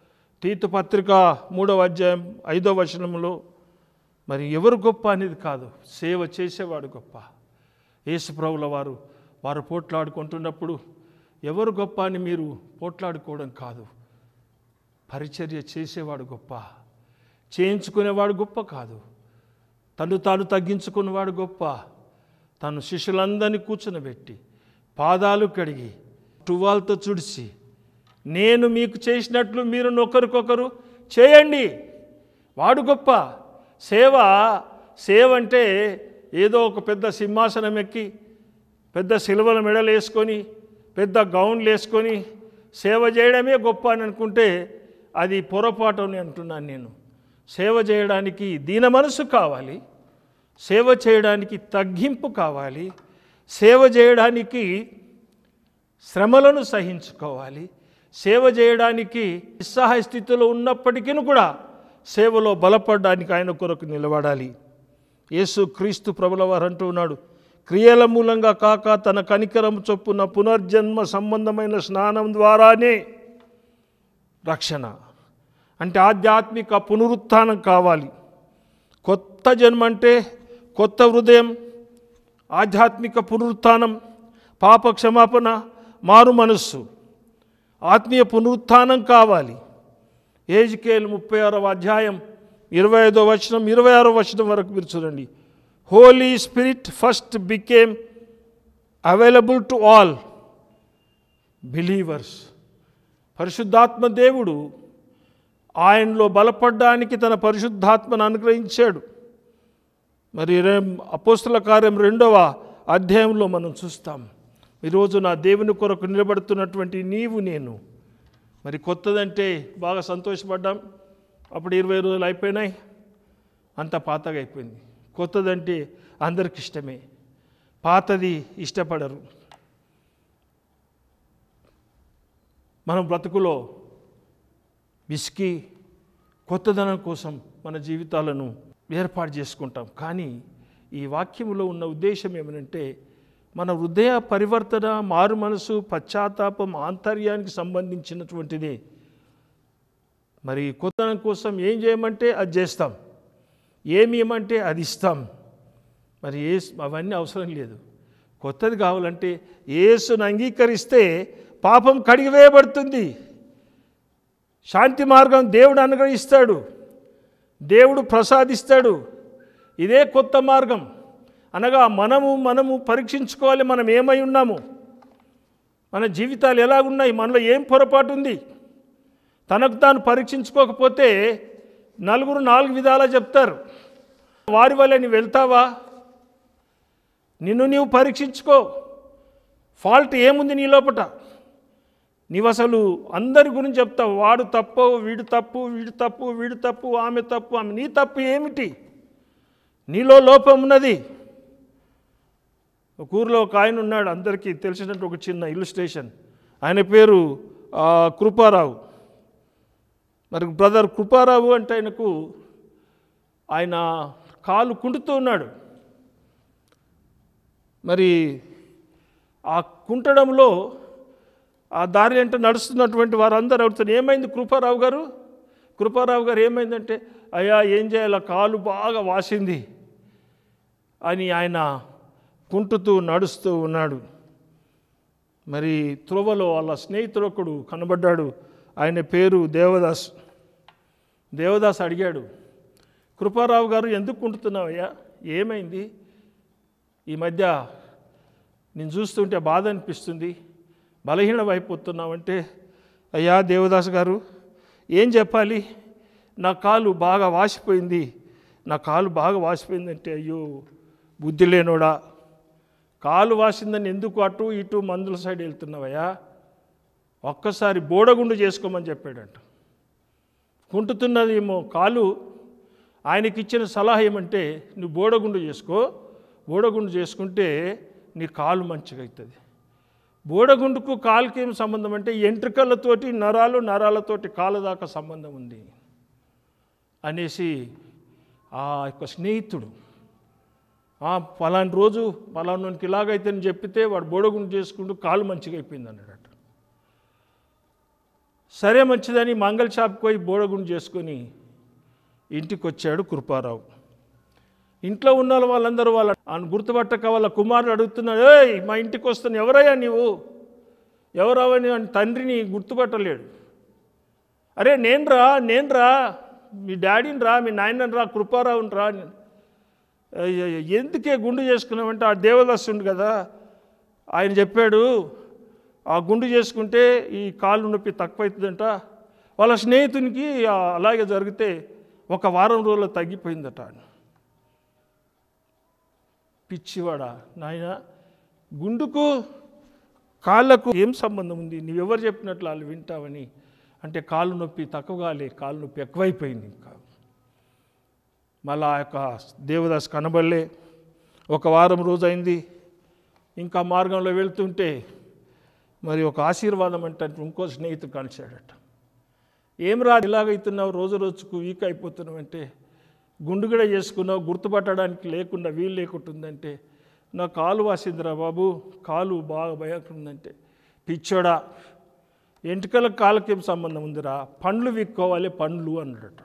తీతు పత్రిక మూడవ అధ్యాయం ఐదవ వచనంలో మరి ఎవరు గొప్ప అనేది కాదు సేవ చేసేవాడు గొప్ప యేసుప్రభుల వారు వారు పోట్లాడుకుంటున్నప్పుడు ఎవరు గొప్ప అని మీరు పోట్లాడుకోవడం కాదు పరిచర్య చేసేవాడు గొప్ప చేయించుకునేవాడు గొప్ప కాదు తను తాను తగ్గించుకున్నవాడు గొప్ప తను శిష్యులందరినీ కూర్చునబెట్టి పాదాలు కడిగి టువాల్తో చుడిచి నేను మీకు చేసినట్లు మీరు ఒకరికొకరు చేయండి వాడు గొప్ప సేవ సేవ అంటే ఏదో ఒక పెద్ద సింహాసనం ఎక్కి పెద్ద సిలువల మెడలు వేసుకొని పెద్ద గౌన్లు వేసుకొని సేవ చేయడమే గొప్ప అని అనుకుంటే అది పొరపాటు అని అంటున్నాను నేను సేవ చేయడానికి దీన మనసు కావాలి సేవ చేయడానికి తగ్గింపు కావాలి సేవ చేయడానికి శ్రమలను సహించుకోవాలి సేవ చేయడానికి నిస్సహాయ స్థితిలో ఉన్నప్పటికీ కూడా సేవలో బలపడడానికి ఆయన కొరకు నిలబడాలి యేసు క్రీస్తు ప్రభుల వారు అంటూ ఉన్నాడు క్రియల మూలంగా కాక తన కనికరం చొప్పున పునర్జన్మ సంబంధమైన స్నానం ద్వారానే రక్షణ అంటే ఆధ్యాత్మిక పునరుత్థానం కావాలి కొత్త జన్మ అంటే కొత్త హృదయం ఆధ్యాత్మిక పునరుత్థానం పాప క్షమాపణ మారు మనస్సు ఆత్మీయ పునరుత్థానం కావాలి ఏజ్కేల్ ముప్పై ఆరవ అధ్యాయం ఇరవై ఐదో వచనం ఇరవై ఆరో వచనం వరకు మీరు చూడండి holy spirit first became available to all believers పరిశుద్ధాత్మ దేవుడు ఆయనలో బలపడడానికి తన పరిశుద్ధాత్మను అనుగ్రహించాడు మరి రే- అపోస్తుల కార్యం రెండవ అధ్యాయంలో మనం చూస్తాం ఈరోజు నా దేవుని కొరకు నిలబడుతున్నటువంటి నీవు నేను మరి కొత్తదంటే బాగా సంతోషపడ్డాం అప్పుడు ఇరవై రోజులు అయిపోయినాయి అంత పాతగా అయిపోయింది కొత్తదంటే అందరికి ఇష్టమే పాతది ఇష్టపడరు మనం బ్రతుకులో విసికి కొత్తదనం కోసం మన జీవితాలను ఏర్పాటు చేసుకుంటాం కానీ ఈ వాక్యములో ఉన్న ఉద్దేశం ఏమనంటే మన హృదయ పరివర్తన మారు మనసు పశ్చాత్తాపం ఆంతర్యానికి సంబంధించినటువంటిది మరి కొత్తదనం కోసం ఏం చేయమంటే అది చేస్తాం ఏమి ఇవ్వమంటే అది ఇస్తాం మరి ఏ అవన్నీ అవసరం లేదు కొత్తది కావాలంటే యేసును అంగీకరిస్తే పాపం కడిగివేయబడుతుంది శాంతి మార్గం దేవుడు అనుగ్రహిస్తాడు దేవుడు ప్రసాదిస్తాడు ఇదే కొత్త మార్గం అనగా మనము మనము పరీక్షించుకోవాలి మనం ఏమై ఉన్నాము మన జీవితాలు ఎలాగున్నాయి మనలో ఏం పొరపాటు ఉంది తనకు తాను పరీక్షించుకోకపోతే నలుగురు నాలుగు విధాలా చెప్తారు వారి వల్ల నీవు వెళ్తావా నిన్ను నీవు పరీక్షించుకో ఫాల్ట్ ఏముంది నీ లోపట నీవు అసలు అందరి గురించి చెప్తావు వాడు తప్పు వీడు తప్పు వీడు తప్పు వీడు తప్పు ఆమె తప్పు ఆమె నీ తప్పు ఏమిటి నీలో లోపం ఉన్నది ఒక ఊరిలో ఒక ఆయన ఉన్నాడు అందరికీ తెలిసినట్టు ఒక చిన్న ఇల్లుస్ట్రేషన్ ఆయన పేరు ఆ, కృపారావు మరి బ్రదర్ కృపారావు అంటే ఆయనకు ఆయన కాలు కుంటుతూ ఉన్నాడు మరి ఆ కుంటడంలో ఆ దారి అంటే నడుస్తున్నటువంటి వారందరూ అడుగుతారు ఏమైంది కృపారావు గారు కృపారావు గారు ఏమైందంటే అయ్యా ఏం చేయాలి కాలు బాగా వాసింది అని ఆయన కుంటుతూ నడుస్తూ ఉన్నాడు మరి త్రోవలో వాళ్ళ స్నేహితుడు ఒకడు కనబడ్డాడు ఆయన పేరు దేవదాస్ దేవదాస్ అడిగాడు కృపారావు గారు ఎందుకు కుంటున్నావయ్యా ఏమైంది ఈ మధ్య నేను చూస్తుంటే బాధ అనిపిస్తుంది బలహీనం అయిపోతున్నావంటే అయ్యా దేవదాస్ గారు ఏం చెప్పాలి నా కాలు బాగా వాసిపోయింది నా కాలు బాగా వాసిపోయిందంటే అయ్యో బుద్ధి లేనోడా కాలు వాసిందని ఎందుకు అటు ఇటు మందుల సైడ్ వెళ్తున్నావయ్యా ఒక్కసారి బోడగుండు చేసుకోమని చెప్పాడంట కుంటుతున్నదేమో కాలు ఆయనకి ఇచ్చిన సలహా ఏమంటే నువ్వు బోడగుండు చేసుకో బోడగుండు చేసుకుంటే నీ కాలు మంచిగా అవుతుంది బోడగుండుకు కాలుకి ఏం సంబంధం అంటే ఎంట్రుకలతోటి నరాలు నరాలతోటి కాలు దాకా సంబంధం ఉంది అనేసి ఆ యొక్క స్నేహితుడు "ఆ, పలాని రోజు పలానానికి ఇలాగైతే అని చెప్పితే వాడు బోడగుండు చేసుకుంటూ కాలు మంచిగా అయిపోయింది అన్నాడట సరే మంచిదని మంగళ షాప్కి పోయి బోడగుండు చేసుకొని ఇంటికి వచ్చాడు కృపారావు ఇంట్లో ఉన్న వాళ్ళందరూ వాళ్ళ ఆయన గుర్తుపట్టక వాళ్ళ కుమారుడు అడుగుతున్నాడు ఏయ్ మా ఇంటికి వస్తున్న ఎవరయ్యా నీవు ఎవరవని అని తండ్రిని గుర్తుపట్టలేడు అరే నేను రా నేను రా మీ డాడీని రా మీ నాయనని రా కృపారావుని రా అని. అయ్యయ్య, ఎందుకే గుండు చేసుకున్నామంటే ఆ దేవదాసుండు కదా ఆయన చెప్పాడు ఆ గుండు చేసుకుంటే ఈ కాళ్ళు నొప్పి తక్కువవుతుందంట వాళ్ళ స్నేహితునికి ఆ అలాగే జరిగితే ఒక వారం రోజుల్లో తగ్గిపోయిందట అని పిచ్చివాడా నాయన గుండుకు కాళ్ళకు ఏం సంబంధం ఉంది నువ్వెవరు చెప్పినట్లు వాళ్ళు వింటావని అంటే కాళ్ళు నొప్పి తక్కువ కాలే కాళ్ళు నొప్పి ఎక్కువైపోయింది ఇంకా మళ్ళా ఆ యొక్క దేవదాస్ కనబడలే ఒక వారం రోజైంది ఇంకా మార్గంలో వెళ్తుంటే మరి ఒక ఆశీర్వాదం అంటే ఇంకో స్నేహితుడు కలిశాడట ఏం రా ఇలాగైతున్నావు రోజు రోజుకు వీక్ అయిపోతున్నావు అంటే గుండు కూడా చేసుకున్నావు గుర్తుపట్టడానికి లేకుండా వీలు లేకుంటుందంటే నా కాలు వాసిందిరా బాబు కాలు బాగా భయకుందంటే పిచ్చోడా ఎంటికల కాళ్ళకేం సంబంధం ఉందిరా పండ్లు విక్కోవాలి పండ్లు అన్నాడట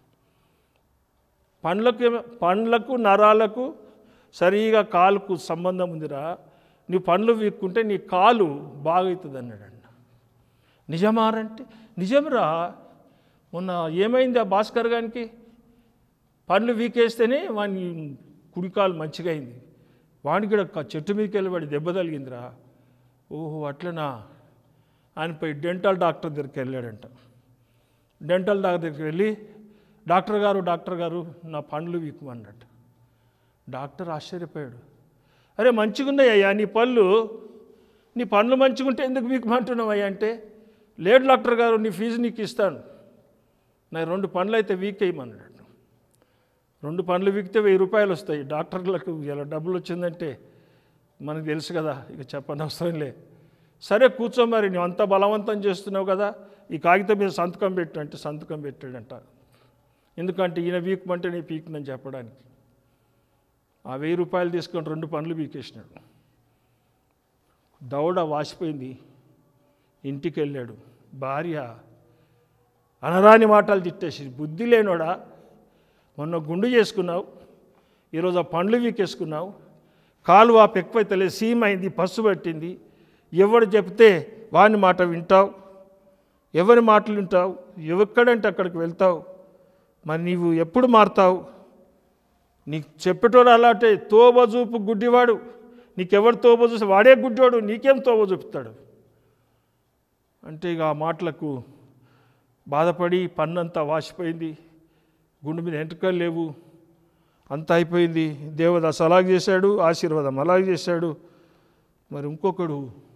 పండ్లకు ఏమ- పండ్లకు నరాలకు సరిగా కాలుకు సంబంధం ఉందిరా నీ పండ్లు వీక్కుంటే నీ కాలు బాగవుతుంది అన్నాడండి నిజమారంటే నిజంరా మొన్న ఏమైంది ఆ భాస్కర్ గారికి పండ్లు వీకేస్తేనే వాని కుడికాలు మంచిగా అయింది వాడికి కూడా ఒక చెట్టు మీదకి వెళ్ళి వాడి దెబ్బ తగిలిందిరా ఓహో అట్లనా ఆయన పోయి డెంటల్ డాక్టర్ దగ్గరికి వెళ్ళాడంట డెంటల్ డాక్టర్ దగ్గరికి వెళ్ళి డాక్టర్ గారు డాక్టర్ గారు నా పండ్లు వీకమన్నట్టు డాక్టర్ ఆశ్చర్యపోయాడు అరే మంచిగున్నాయ్యా నీ పళ్ళు నీ పండ్లు మంచిగుంటే ఎందుకు వీకమంటున్నావయ్యా అంటే లేడు డాక్టర్ గారు నీ ఫీజు నీకు ఇస్తాను నా రెండు పండ్లు అయితే వీక్ అయ్యమన్నాడు రెండు పండ్లు వీకితే వెయ్యి రూపాయలు వస్తాయి డాక్టర్లకు ఇలా డబ్బులు వచ్చిందంటే మనకు తెలుసు కదా ఇక చెప్పని అవసరం లే సరే కూర్చో మరి నువ్వు అంత బలవంతం చేస్తున్నావు కదా ఈ కాగితం మీద సంతకం పెట్టు అంటే సంతకం పెట్టాడంట ఎందుకంటే ఈయన వీకమంటే నీ పీకునని చెప్పడానికి ఆ వెయ్యి రూపాయలు తీసుకొని రెండు పనులు పీకేసినాడు దవడ వాసిపోయింది ఇంటికి వెళ్ళాడు భార్య అనరాని మాటలు తిట్టేసి బుద్ధి లేనోడా మొన్న గుండు చేసుకున్నావు ఈరోజు ఆ పండ్లు వీకేసుకున్నావు కాలు ఆ పెక్కువైతలే సీమైంది పసు పట్టింది ఎవడు చెప్తే వాని మాట వింటావు ఎవరి మాటలు వింటావు ఎక్కడంటే అక్కడికి వెళ్తావు మరి నీవు ఎప్పుడు మారుతావు నీకు చెప్పేటోడు అలాంటి తోబ చూపు గుడ్డివాడు నీకెవడు తోబ చూసి వాడే గుడ్డివాడు నీకేం తోబ చూపుతాడు అంటే ఇక ఆ మాటలకు బాధపడి పన్నంతా వాసిపోయింది గుండె మీద ఎంట్రుకలు లేవు అంతా అయిపోయింది దేవదాస్ అలాగే చేశాడు ఆశీర్వాదం అలాగే చేశాడు మరి ఇంకొకడు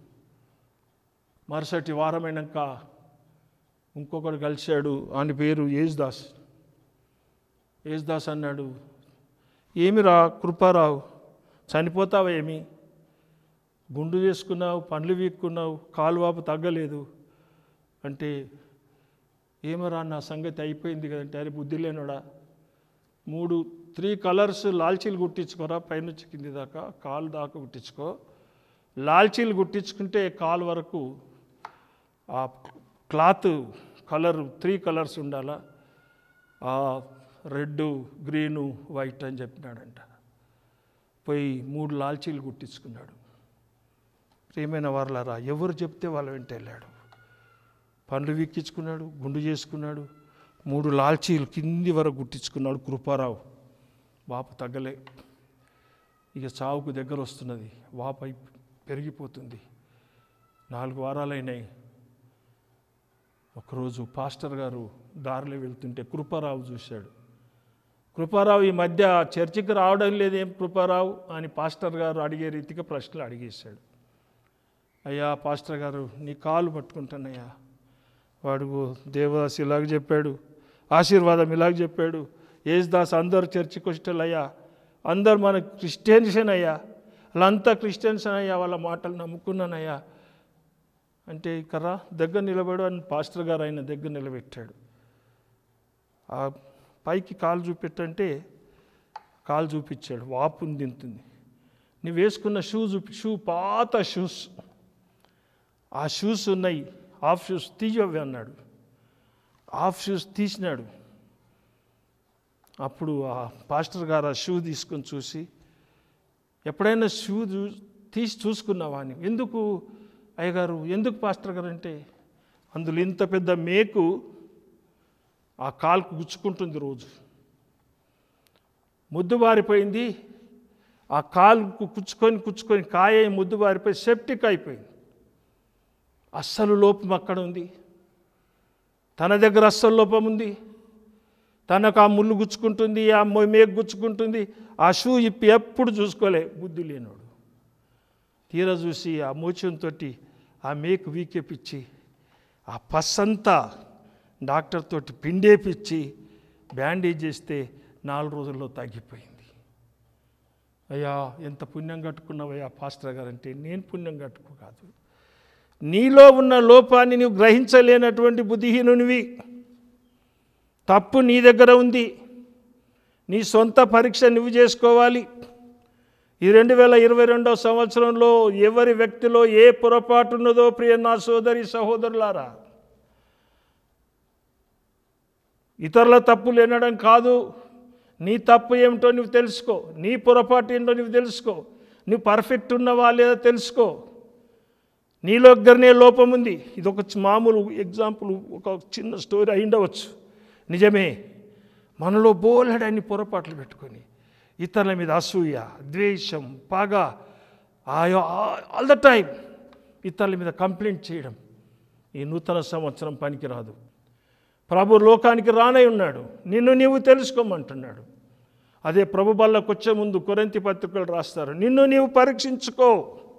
మరుసటి వారమైనాక ఇంకొకడు కలిశాడు ఆయన పేరు యేసుదాస్ యేసుదాస్ అన్నాడు ఏమిరా కృపారావు చనిపోతావా ఏమి గుండు చేసుకున్నావు పండ్లు వీక్కున్నావు కాలువాపు తగ్గలేదు అంటే ఏమరా నా సంగతి అయిపోయింది కదంటే అరే బుద్ధి లేనోడా మూడు త్రీ కలర్స్ లాల్చీలు కుట్టించుకోరా పైనుంచి కింది దాకా కాలు దాకా కుట్టించుకో లాల్చీలు కుట్టించుకుంటే కాలు వరకు ఆ క్లాత్ కలర్ త్రీ కలర్స్ ఉండాలా ఆ రెడ్ గ్రీను వైట్ అని చెప్పినాడంట పోయి మూడు లాల్చీలు కుట్టించుకున్నాడు ప్రియమైన వారలారా ఎవరు చెప్తే వాళ్ళ వెంట వెళ్ళాడు పండ్లు వీక్కించుకున్నాడు గుండు చేసుకున్నాడు మూడు లాల్చీలు కింది వరకు గుట్టించుకున్నాడు కృపారావు వాపు తగ్గలే ఇక చావుకు దగ్గర వస్తున్నది వాపు అయి పెరిగిపోతుంది నాలుగు వారాలైనాయి ఒకరోజు పాస్టర్ గారు దారిలో వెళ్తుంటే కృపారావు చూశాడు కృపారావు ఈ మధ్య చర్చికి రావడం లేదేం కృపారావు అని పాస్టర్ గారు అడిగే రీతిగా ప్రశ్నలు అడిగేశాడు అయ్యా పాస్టర్ గారు నీ కాలు పట్టుకుంటానయ్యా వాడు దేవదాస్ ఇలాగ చెప్పాడు ఆశీర్వాదం ఇలాగ చెప్పాడు యేసుదాస్ అందరు చర్చికి వచ్చేటోళ్ళయ్యా అందరు మన క్రిస్టియన్స్ అయ్యా వాళ్ళంతా క్రిస్టియన్స్ అయ్యా వాళ్ళ మాటలు నమ్ముకున్నానయ్యా అంటే కర్రా దగ్గర నిలబడు అని పాస్టర్ గారు ఆయన దగ్గర నిలబెట్టాడు ఆ పైకి కాలు చూపెట్టంటే కాలు చూపించాడు వాపు దింతుంది నువ్వు వేసుకున్న షూ చూపి షూ పాత షూస్ ఆ షూస్ ఉన్నాయి హాఫ్ షూస్ తీయవి అన్నాడు హాఫ్ షూస్ తీసినాడు అప్పుడు ఆ పాస్టర్ గారు ఆ షూ తీసుకొని చూసి ఎప్పుడైనా షూ చూ- తీసి చూసుకున్నావా అని ఎందుకు అయ్యగారు ఎందుకు పాస్టర్ గారు అంటే అందులో ఇంత పెద్ద మేకు ఆ కాలుకు గుచ్చుకుంటుంది రోజు ముద్దుబారిపోయింది ఆ కాలుకు కుచ్చుకొని కుచ్చుకొని కాయ ముద్దుబారిపోయి సెప్టిక్ అయిపోయింది అస్సలు లోపం అక్కడ ఉంది తన దగ్గర అస్సలు లోపం ఉంది తనకు ఆ ముళ్ళు గుచ్చుకుంటుంది ఆ మొ- మేకు గుచ్చుకుంటుంది ఆ షూ ఇప్పి ఎప్పుడు చూసుకోలే బుద్ధి లేనోడు తీరా చూసి ఆ మోచంతో ఆ మేకు వీకెపిచ్చి ఆ పస్సంతా డాక్టర్ తోటి పిండేపిచ్చి బ్యాండేజ్ చేస్తే నాలుగు రోజుల్లో తగ్గిపోయింది అయ్యా ఎంత పుణ్యం కట్టుకున్నావయ్యా పాస్టర్ గారు అంటే నేను పుణ్యం కట్టుకో కాదు నీలో ఉన్న లోపాన్ని నువ్వు గ్రహించలేనటువంటి బుద్ధిహీనునివి తప్పు నీ దగ్గర ఉంది నీ సొంత పరీక్ష నువ్వు చేసుకోవాలి ఈ రెండు వేల ఇరవై రెండవ సంవత్సరంలో ఎవరి వ్యక్తిలో ఏ పొరపాటు ఉన్నదో ప్రియ నా సోదరి సహోదరులారా ఇతరుల తప్పులు వినడం కాదు నీ తప్పు ఏమిటో నువ్వు తెలుసుకో నీ పొరపాటు ఏంటో నువ్వు తెలుసుకో నువ్వు పర్ఫెక్ట్ ఉన్నవా లేదా తెలుసుకో నీలో దగ్గరనే లోపం ఉంది ఇది ఒక చి- మామూలు ఎగ్జాంపుల్ ఒక చిన్న స్టోరీ అయిండవచ్చు నిజమే మనలో బోలెడన్ని పొరపాట్లు పెట్టుకొని ఇతరుల మీద అసూయ ద్వేషం పగ ఆయో ఆల్ ద టైం ఇతరుల మీద కంప్లైంట్ చేయడం ఈ నూతన సంవత్సరం పనికిరాదు ప్రభు లోకానికి రానై ఉన్నాడు నిన్ను నీవు తెలుసుకోమంటున్నాడు అదే ప్రభు బళ్ళకు వచ్చే ముందు కొరంతి పత్రికలు రాస్తారు నిన్ను నీవు పరీక్షించుకో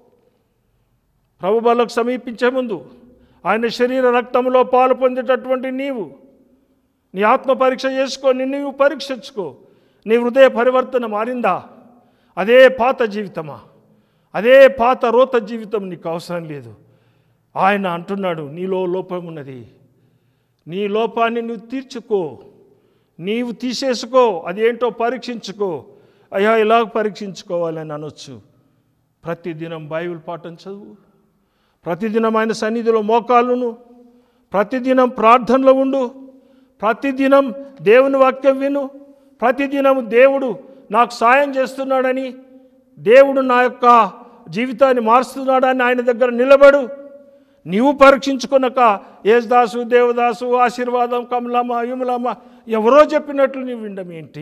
ప్రభు బళ్ళకు సమీపించే ముందు ఆయన శరీర రక్తంలో పాలు పొందేటటువంటి నీవు నీ ఆత్మ పరీక్ష చేసుకో నిన్ను నీవు పరీక్షించుకో నీ హృదయ పరివర్తన మారిందా అదే పాత జీవితమా అదే పాత రోత జీవితం నీకు అవసరం లేదు ఆయన అంటున్నాడు నీలో లోపం ఉన్నది నీ లోపాన్ని నువ్వు తీర్చుకో నీవు తీసేసుకో అదేంటో పరీక్షించుకో అయ్యా ఇలా పరీక్షించుకోవాలని అనొచ్చు ప్రతిదినం బైబిల్ పాఠం చదువు ప్రతిదినం ఆయన సన్నిధిలో మోకాళ్ళును ప్రతిదినం ప్రార్థనలో ఉండు ప్రతిదినం దేవుని వాక్యం విను ప్రతిదినం దేవుడు నాకు సాయం చేస్తున్నాడని దేవుడు నా యొక్క జీవితాన్ని మారుస్తున్నాడని ఆయన దగ్గర నిలబడు నీవు పరీక్షించుకున్నాక యేసుదాసు దేవదాసు ఆశీర్వాదం కమలమ్మ విమలమ్మ ఎవరో చెప్పినట్లు నీవు వినడం ఏంటి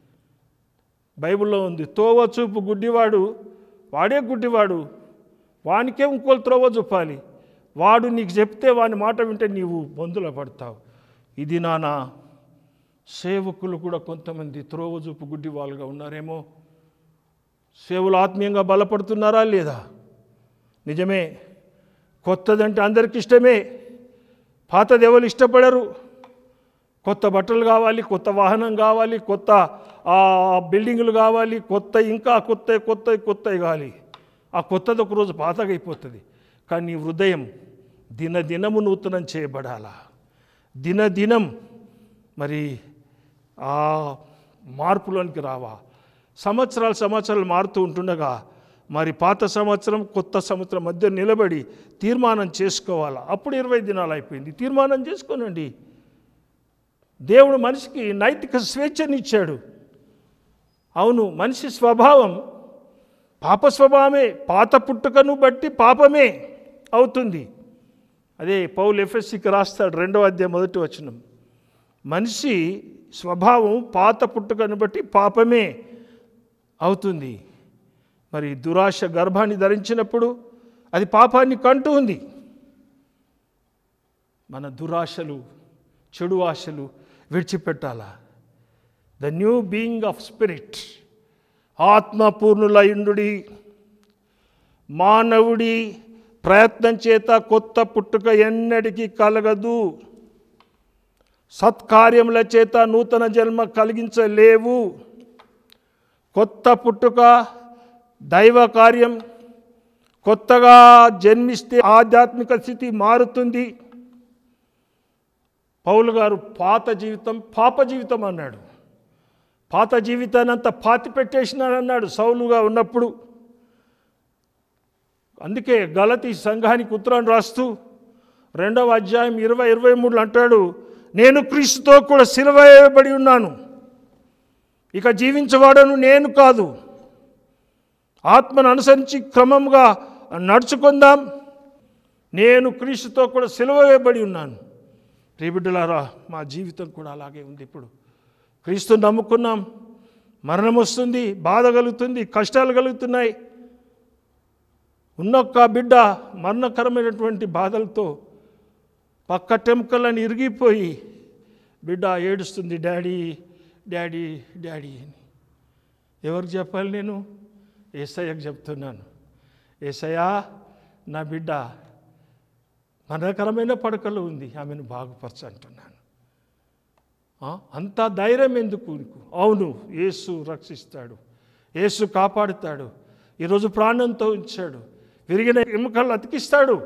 బైబిల్లో ఉంది తోవ చూపు గుడ్డివాడు వాడే గుడ్డివాడు వానికే ఇంకోలు త్రోవ చూపాలి వాడు నీకు చెప్తే వాని మాట వింటే నీవు బంధుల పడతావు ఇది నానా సేవకులు కూడా కొంతమంది త్రోవ చూపు గుడ్డి వాళ్ళుగా ఉన్నారేమో సేవలు ఆత్మీయంగా బలపడుతున్నారా లేదా నిజమే కొత్తదంటే అందరికి ఇష్టమే పాతది ఎవరు ఇష్టపడరు కొత్త బట్టలు కావాలి కొత్త వాహనం కావాలి కొత్త ఆ, బిల్డింగులు కావాలి కొత్త ఇంకా కొత్త కొత్త కొత్త కావాలి ఆ కొత్తది ఒకరోజు పాతగా అయిపోతుంది కానీ నీ హృదయం దినదినము నూతనం చేయబడాలా దినదినం మరి ఆ మార్పులోనికి రావా సంవత్సరాలు సంవత్సరాలు మారుతూ ఉంటుండగా మరి పాత సంవత్సరం కొత్త సంవత్సరం మధ్య నిలబడి తీర్మానం చేసుకోవాలా అప్పుడు ఇరవై దినాలు అయిపోయింది తీర్మానం చేసుకోనండి దేవుడు మనిషికి నైతిక స్వేచ్ఛనిచ్చాడు అవును మనిషి స్వభావం పాప స్వభావమే పాత పుట్టుకను బట్టి పాపమే అవుతుంది అదే పౌలు ఎఫ్ఎస్సికి రాస్తాడు రెండవ అధ్యాయం మొదటి వచనం మనిషి స్వభావం పాత పుట్టుకను బట్టి పాపమే అవుతుంది మరి దురాశ గర్భాన్ని ధరించినప్పుడు అది పాపాన్ని కంటూ ఉంది మన దురాశలు చెడు ఆశలు విడిచిపెట్టాలా the new being of spirit ఆత్మపూర్ణులయుండుడి మానవుడి ప్రయత్నం చేత కొత్త పుట్టుక ఎన్నటికీ కలగదు సత్కార్యముల చేత నూతన జన్మ కలిగించలేవు కొత్త పుట్టుక దైవ కార్యం కొత్తగా జన్మిస్తే ఆధ్యాత్మిక స్థితి మారుతుంది పౌలు గారు పాత జీవితం పాప జీవితం అన్నాడు పాత జీవితాన్ని అంతా పాతి పెట్టేసినానన్నాడు సౌలుగా ఉన్నప్పుడు అందుకే గలతి సంఘానికి ఉత్తరం రాస్తూ రెండవ అధ్యాయం ఇరవై ఇరవై మూడులో అంటాడు నేను క్రీస్తుతో కూడా సిలువ వేయబడి ఉన్నాను ఇక జీవించవాడను నేను కాదు ఆత్మను అనుసరించి క్రమంగా నడుచుకుందాం నేను క్రీస్తుతో కూడా సిలువ వేయబడి ఉన్నాను ప్రియబిడ్డలారా మా జీవితం కూడా అలాగే ఉంది ఇప్పుడు క్రీస్తు నమ్ముకున్నాం మరణం వస్తుంది బాధ కలుగుతుంది కష్టాలు కలుగుతున్నాయి ఉన్నొక్క బిడ్డ మరణకరమైనటువంటి బాధలతో పక్క టెంకలను ఇరిగిపోయి బిడ్డ ఏడుస్తుంది డాడీ డాడీ డాడీ అని ఎవరికి చెప్పాలి నేను ఏసయ్యకు చెప్తున్నాను ఏసయ్యా నా బిడ్డ మరణకరమైన పడకలో ఉంది ఆమెను బాగుపరచు అంటున్నాను ఆ, అంత ధైర్యం ఎందుకు నీకు అవును యేసు రక్షిస్తాడు యేసు కాపాడుతాడు ఈరోజు ప్రాణంతో ఉంచాడు విరిగిన ఎముకలు అతికిస్తాడు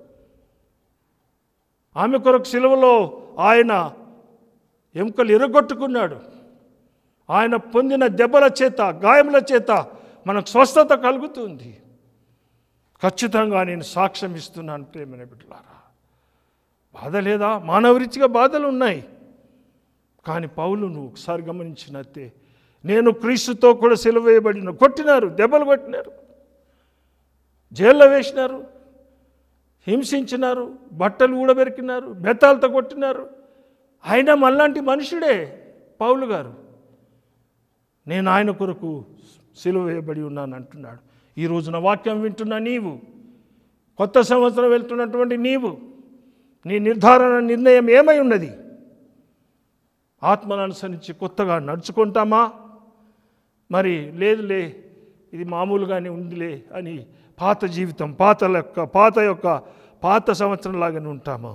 ఆమె కొరకు సిలువలో ఆయన ఎముకలు ఎరగొట్టుకున్నాడు ఆయన పొందిన దెబ్బల చేత గాయముల చేత మనకు స్వస్థత కలుగుతుంది ఖచ్చితంగా నేను సాక్ష్యం ఇస్తున్నాను ప్రేమైన బిడ్డలారా బాధ లేదా మానవరీతిగా బాధలు ఉన్నాయి కానీ పౌలును ఒకసారి గమనించినట్టే నేను క్రీస్తుతో కూడా సెలవేయబడిన కొట్టినారు దెబ్బలు కొట్టినారు జైల్లో వేసినారు హింసించినారు బట్టలు ఊడబెరికినారు బెత్తాలతో కొట్టినారు ఆయన మళ్ళాంటి మనుషుడే పౌలు గారు నేను ఆయన కొరకు సిలువ వేయబడి ఉన్నాను అంటున్నాడు ఈ రోజున వాక్యం వింటున్న నీవు కొత్త సంవత్సరం వెళ్తున్నటువంటి నీవు నీ నిర్ధారణ నిర్ణయం ఏమై ఉన్నది ఆత్మను అనుసరించి కొత్తగా నడుచుకుంటామా మరి లేదులే ఇది మామూలుగానే ఉందిలే అని పాత జీవితం పాత యొక్క పాత యొక్క పాత సంవత్సరం లాగానే ఉంటామా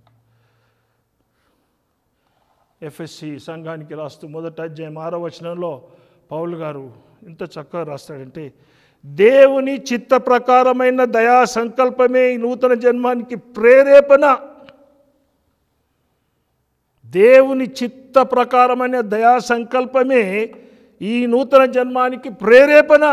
ఎఫ్ఎస్సి సంఘానికి రాస్తూ మొదట అధ్యాయం ఆరో వచనంలో పౌలు గారు ఇంత చక్కగా రాస్తాడంటే దేవుని చిత్త ప్రకారమైన దయా సంకల్పమే ఈ నూతన జన్మానికి ప్రేరేపణ దేవుని చిత్త ప్రకారమైన దయా సంకల్పమే ఈ నూతన జన్మానికి ప్రేరేపణ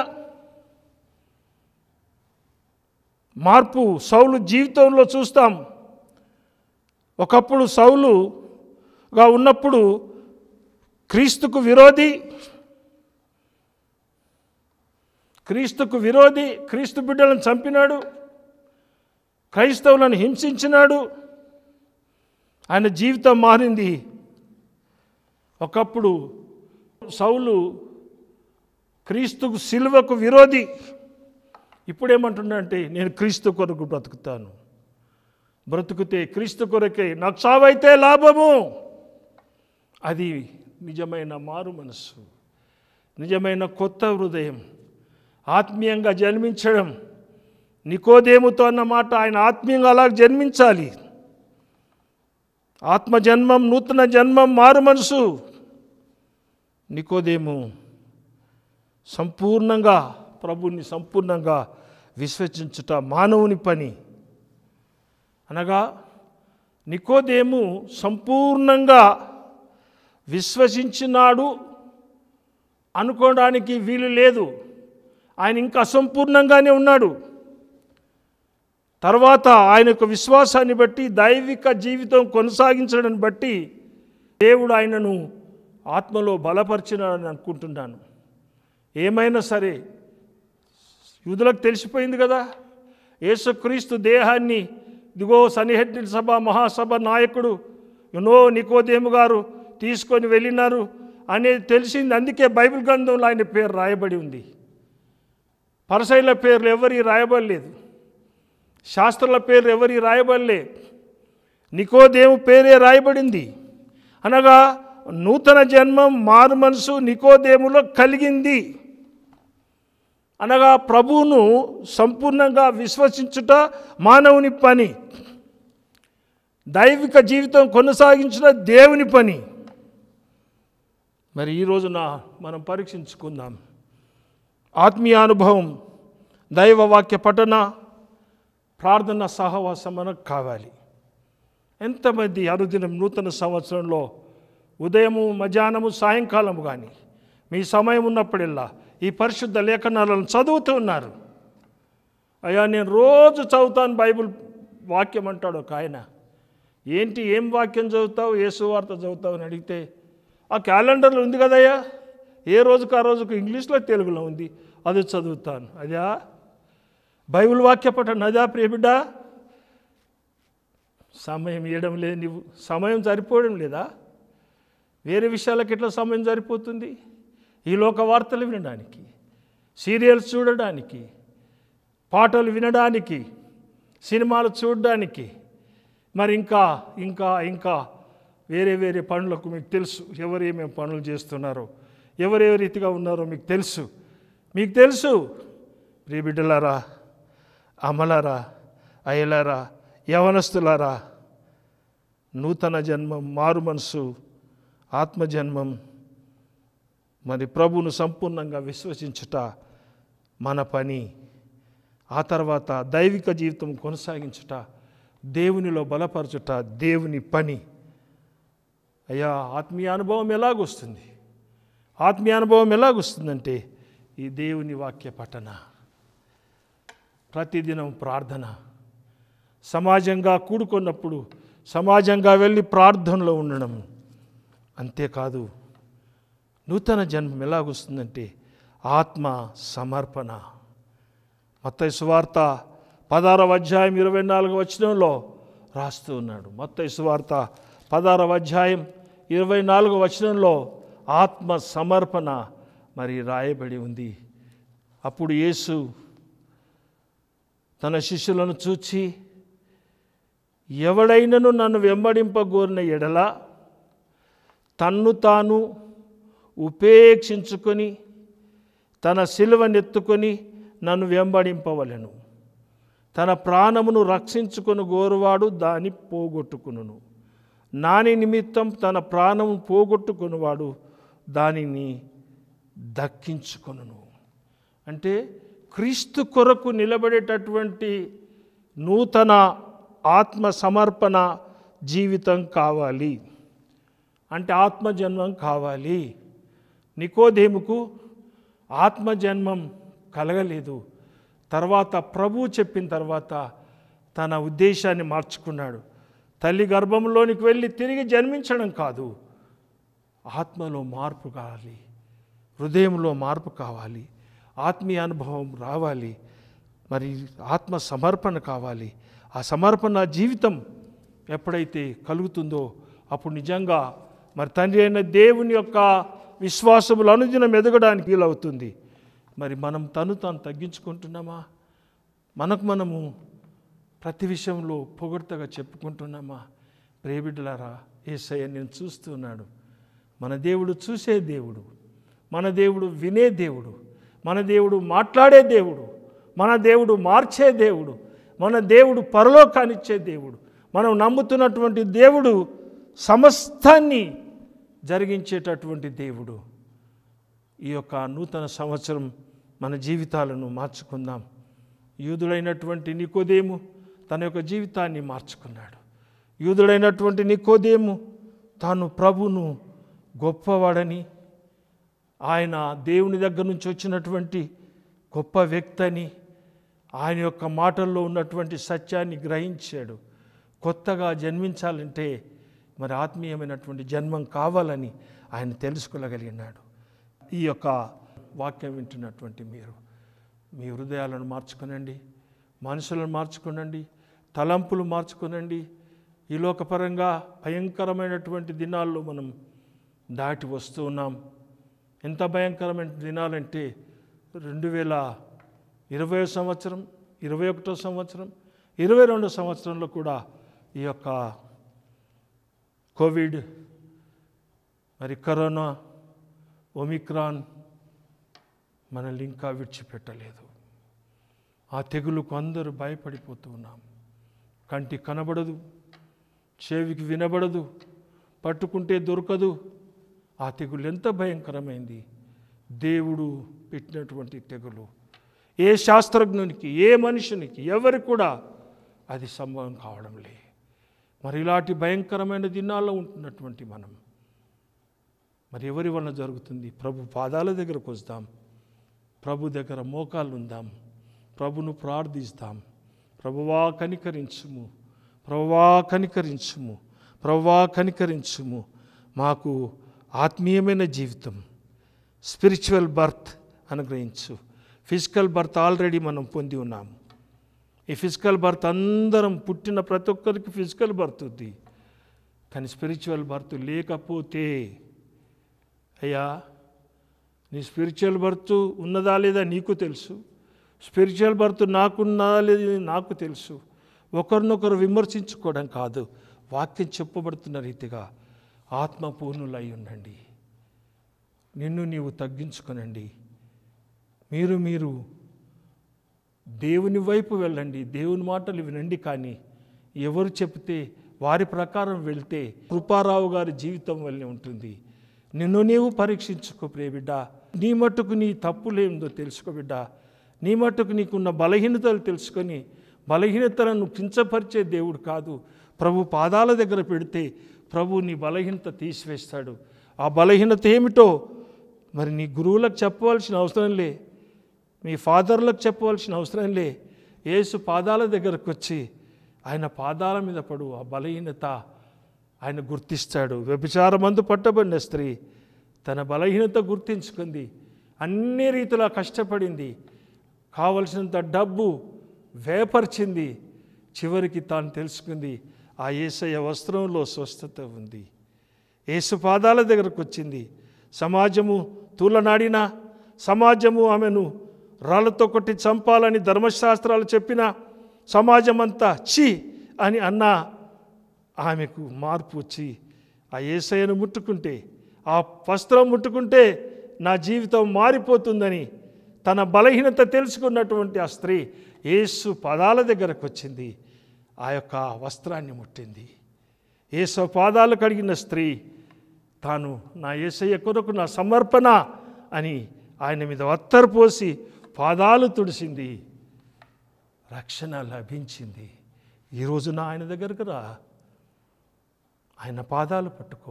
మార్పు సౌలు జీవితంలో చూస్తాం ఒకప్పుడు సౌలుగా ఉన్నప్పుడు క్రీస్తుకు విరోధి క్రీస్తుకు విరోధి క్రీస్తు బిడ్డలను చంపినాడు క్రైస్తవులను హింసించినాడు ఆయన జీవితం మారింది ఒకప్పుడు సౌలు క్రీస్తుకు సిలువకు విరోధి ఇప్పుడేమంటున్నా అంటే నేను క్రీస్తు కొరకు బ్రతుకుతాను బ్రతుకుతే క్రీస్తు కొరకే నాకు చావైతే లాభము అది నిజమైన మారు మనస్సు నిజమైన కొత్త హృదయం ఆత్మీయంగా జన్మించడం నికోదేముతో అన్న మాట ఆయన ఆత్మీయంగా అలా జన్మించాలి ఆత్మ జన్మం నూతన జన్మం మారు మనసు నికోదేము సంపూర్ణంగా ప్రభుని సంపూర్ణంగా విశ్వసించుట మానవుని పని అనగా నికోదేము సంపూర్ణంగా విశ్వసించినాడు అనుకోవడానికి వీలు లేదు ఆయన ఇంకా అసంపూర్ణంగానే ఉన్నాడు తర్వాత ఆయన యొక్క విశ్వాసాన్ని బట్టి దైవిక జీవితం కొనసాగించడం బట్టి దేవుడు ఆయనను ఆత్మలో బలపరిచినాడని అనుకుంటున్నాను ఏమైనా సరే యూదులకు తెలిసిపోయింది కదా యేసుక్రీస్తు దేహాన్ని ఇదిగో సనిహెడ్డి సభ మహాసభ నాయకుడు యునో నికోదేము గారు తీసుకొని వెళ్ళినారు అనేది తెలిసింది అందుకే బైబిల్ గ్రంథంలో ఆయన పేరు రాయబడి ఉంది పరసైల పేర్లు ఎవరి రాయబడలేదు శాస్త్రుల పేర్లు ఎవరి రాయబడలే నికోదేము పేరే రాయబడింది అనగా నూతన జన్మం మారు మనసు నికోదేములో కలిగింది అనగా ప్రభువును సంపూర్ణంగా విశ్వసించుట మానవుని పని దైవిక జీవితం కొనసాగించిన దేవుని పని మరి ఈ రోజున మనం పరీక్షించుకుందాం ఆత్మీయ అనుభవం దైవ వాక్య పఠన ప్రార్థన సహవాసం మనకు కావాలి ఎంతమంది అనుదినం నూతన సంవత్సరంలో ఉదయము మధ్యాహ్నము సాయంకాలము కానీ మీ సమయం ఉన్నప్పుడల్లా ఈ పరిశుద్ధ లేఖనాలను చదువుతూ ఉన్నారు అయ్యా నేను రోజు చదువుతాను బైబిల్ వాక్యం అంటాడు ఒక ఆయన ఏంటి ఏం వాక్యం చదువుతావు ఏ సువార్త చదువుతావు అని అడిగితే ఆ క్యాలెండర్లో ఉంది కదయ్యా ఏ రోజుకు ఆ రోజుకు ఇంగ్లీష్లో తెలుగులో ఉంది అది చదువుతాను అదా బైబిల్ వాక్య పఠనం అదా ప్రియబిడ్డ సమయం ఇవ్వడం లేదు నీవు సమయం సరిపోవడం లేదా వేరే విషయాలకు ఎట్లా సమయం సరిపోతుంది ఈ లోక వార్తలు వినడానికి సీరియల్స్ చూడడానికి పాటలు వినడానికి సినిమాలు చూడడానికి మరి ఇంకా ఇంకా ఇంకా వేరే వేరే పనులకు మీకు తెలుసు ఎవరు ఏమేమి పనులు చేస్తున్నారో ఎవరు ఏ రీతిగా ఉన్నారో మీకు తెలుసు మీకు తెలుసు ప్రియబిడ్డలారా అమలారా అయ్యలారా యవనస్తులారా నూతన జన్మం మారు మనసు ఆత్మజన్మం మరి ప్రభువును సంపూర్ణంగా విశ్వసించుట మన పని ఆ తర్వాత దైవిక జీవితం కొనసాగించుట దేవునిలో బలపరచుట దేవుని పని అయ్యా ఆత్మీయ అనుభవం ఎలాగొస్తుంది ఆత్మీయ అనుభవం ఎలాగొస్తుందంటే ఈ దేవుని వాక్య పఠన ప్రతిదినం ప్రార్థన సమాజంగా కూడుకున్నప్పుడు సమాజంగా వెళ్ళి ప్రార్థనలో ఉండడం అంతేకాదు నూతన జన్మం ఎలాగొస్తుందంటే ఆత్మ సమర్పణ మత్తయి సువార్త పదారవ అధ్యాయం ఇరవై నాలుగు వచనంలో రాస్తూ ఉన్నాడు మత్తయి సువార్త పదారవ అధ్యాయం ఇరవై నాలుగు వచనంలో ఆత్మ సమర్పణ మరి రాయబడి ఉంది అప్పుడు యేసు తన శిష్యులను చూచి ఎవడైనను నన్ను వెంబడింపగోరిన ఎడల తన్ను తాను ఉపేక్షించుకొని తన సిలువనెత్తుకొని నన్ను వెంబడింపవలెను తన ప్రాణమును రక్షించుకొని గోరువాడు దాన్ని పోగొట్టుకును నాని నిమిత్తం తన ప్రాణము పోగొట్టుకునివాడు దానిని దక్కించుకొనును అంటే క్రీస్తు కొరకు నిలబడేటటువంటి నూతన ఆత్మ సమర్పణ జీవితం కావాలి అంటే ఆత్మజన్మం కావాలి నికోదేముకు ఆత్మజన్మం కలగలేదు తర్వాత ప్రభువు చెప్పిన తర్వాత తన ఉద్దేశాన్ని మార్చుకున్నాడు తల్లి గర్భంలోనికి వెళ్ళి తిరిగి జన్మించడం కాదు ఆత్మలో మార్పు కావాలి హృదయంలో మార్పు కావాలి ఆత్మీయ అనుభవం రావాలి మరి ఆత్మ సమర్పణ కావాలి ఆ సమర్పణ జీవితం ఎప్పుడైతే కలుగుతుందో అప్పుడు నిజంగా మరి తండ్రి అయిన దేవుని యొక్క విశ్వాసములు అనుదినం ఎదగడానికి వీలవుతుంది మరి మనం తను తాను తగ్గించుకుంటున్నామా మనకు మనము ప్రతి విషయంలో పొగడ్తగా చెప్పుకుంటున్నామా ప్రేబిడ్డలారా ఏసయ్య నేను చూస్తున్నాడు మన దేవుడు చూసే దేవుడు మన దేవుడు వినే దేవుడు మన దేవుడు మాట్లాడే దేవుడు మన దేవుడు మార్చే దేవుడు మన దేవుడు పరలోకాన్నిచ్చే దేవుడు మనం నమ్ముతున్నటువంటి దేవుడు సమస్తాన్ని జరిగించేటటువంటి దేవుడు ఈ యొక్క నూతన సంవత్సరం మన జీవితాలను మార్చుకుందాం యూదుడైనటువంటి నికోదేము తన యొక్క జీవితాన్ని మార్చుకున్నాడు యూదుడైనటువంటి నికోదేము తాను ప్రభును గొప్పవాడని ఆయన దేవుని దగ్గర నుంచి వచ్చినటువంటి గొప్ప వ్యక్తి అని ఆయన యొక్క మాటల్లో ఉన్నటువంటి సత్యాన్ని గ్రహించాడు కొత్తగా జన్మించాలంటే మరి ఆత్మీయమైనటువంటి జన్మం కావాలని ఆయన తెలుసుకోగలిగినాడు ఈ యొక్క వాక్యం వింటున్నటువంటి మీరు మీ హృదయాలను మార్చుకునండి మనుషులను మార్చుకునండి తలంపులు మార్చుకునండి ఈ లోకపరంగా భయంకరమైనటువంటి దినాల్లో మనం దాటి వస్తూ ఉన్నాం ఎంత భయంకరమైన దినాలంటే రెండు వేల ఇరవై సంవత్సరం ఇరవై ఒకటో సంవత్సరం ఇరవై రెండో సంవత్సరంలో కూడా ఈ యొక్క కోవిడ్ మరి కరోనా ఒమిక్రాన్ మనల్ని ఇంకా విడిచిపెట్టలేదు ఆ తెగులుకు అందరూ భయపడిపోతూ ఉన్నాం కంటి కనబడదు చెవికి వినబడదు పట్టుకుంటే దొరకదు ఆ తెగులు ఎంత భయంకరమైంది దేవుడు పెట్టినటువంటి తెగులు ఏ శాస్త్రజ్ఞునికి ఏ మనుషునికి ఎవరికి కూడా అది సంభవం కావడం లే మరి ఇలాంటి భయంకరమైన దినాల్లో ఉంటున్నటువంటి మనం మరి ఎవరి వలన జరుగుతుంది ప్రభు పాదాల దగ్గరకు వస్తాం ప్రభు దగ్గర మోకాళ్ళు ఉందాం ప్రభును ప్రార్థిస్తాం ప్రభువా కనికరించుము ప్రవ్వా కనికరించుము ప్రవ్వా కనికరించుము మాకు ఆత్మీయమైన జీవితం స్పిరిచువల్ బర్త్ అనుగ్రహించు ఫిజికల్ బర్త్ ఆల్రెడీ మనం పొంది ఉన్నాము ఈ ఫిజికల్ బర్త్ అందరం పుట్టిన ప్రతి ఒక్కరికి ఫిజికల్ బర్త్ ఉంది కానీ స్పిరిచువల్ బర్త్ లేకపోతే అయ్యా నీ స్పిరిచువల్ బర్త్ ఉన్నదా లేదా నీకు తెలుసు స్పిరిచువల్ బర్త్ నాకున్నదా లేదా నాకు తెలుసు ఒకరినొకరు విమర్శించుకోవడం కాదు వాక్యం చెప్పబడుతున్న రీతిగా ఆత్మపూర్ణులై ఉండండి నిన్ను నీవు తగ్గించుకొనండి మీరు మీరు దేవుని వైపు వెళ్ళండి దేవుని మాటలు వినండి కానీ ఎవరు చెప్తే వారి ప్రకారం వెళ్తే కృపారావు గారి జీవితం వల్లే ఉంటుంది నిన్ను నీవు పరీక్షించుకో ప్రియ బిడ్డ నీ మట్టుకు నీ తప్పులేందో తెలుసుకో బిడ్డ నీ మట్టుకు నీకున్న బలహీనతలు తెలుసుకొని బలహీనతలను కించపరిచే దేవుడు కాదు ప్రభు పాదాల దగ్గర పెడితే ప్రభు నీ బలహీనత తీసివేస్తాడు ఆ బలహీనత ఏమిటో మరి నీ గురువులకు చెప్పవలసిన అవసరం లే మీ ఫాదర్లకు చెప్పవలసిన అవసరం లే యేసు పాదాల దగ్గరకు వచ్చి ఆయన పాదాల మీద పడు ఆ బలహీనత ఆయన గుర్తిస్తాడు వ్యభిచారమందు పట్టబడిన స్త్రీ తన బలహీనత గుర్తించుకుంది అన్ని రీతిలా కష్టపడింది కావలసినంత డబ్బు వేపరిచింది చివరికి తాను తెలుసుకుంది ఆ ఏసయ్య వస్త్రంలో స్వస్థత ఉంది యేసు పాదాల దగ్గరకు వచ్చింది సమాజము తూలనాడినా సమాజము ఆమెను రాళ్లతో కొట్టి చంపాలని ధర్మశాస్త్రాలు చెప్పిన సమాజం అంతా చి అని అన్నా ఆమెకు మార్పు వచ్చి ఆ ఏసయ్యను ముట్టుకుంటే ఆ వస్త్రం ముట్టుకుంటే నా జీవితం మారిపోతుందని తన బలహీనత తెలుసుకున్నటువంటి ఆ స్త్రీ యేసు పదాల దగ్గరకు వచ్చింది ఆ యొక్క వస్త్రాన్ని ముట్టింది యేసు పాదాలు కడిగిన స్త్రీ తాను నా యేసయ్య కొరకు నా సమర్పణ అని ఆయన మీద వత్తరు పోసి పాదాలు తుడిసింది రక్షణ లభించింది ఈ రోజున ఆయన దగ్గరకు రా ఆయన పాదాలు పట్టుకో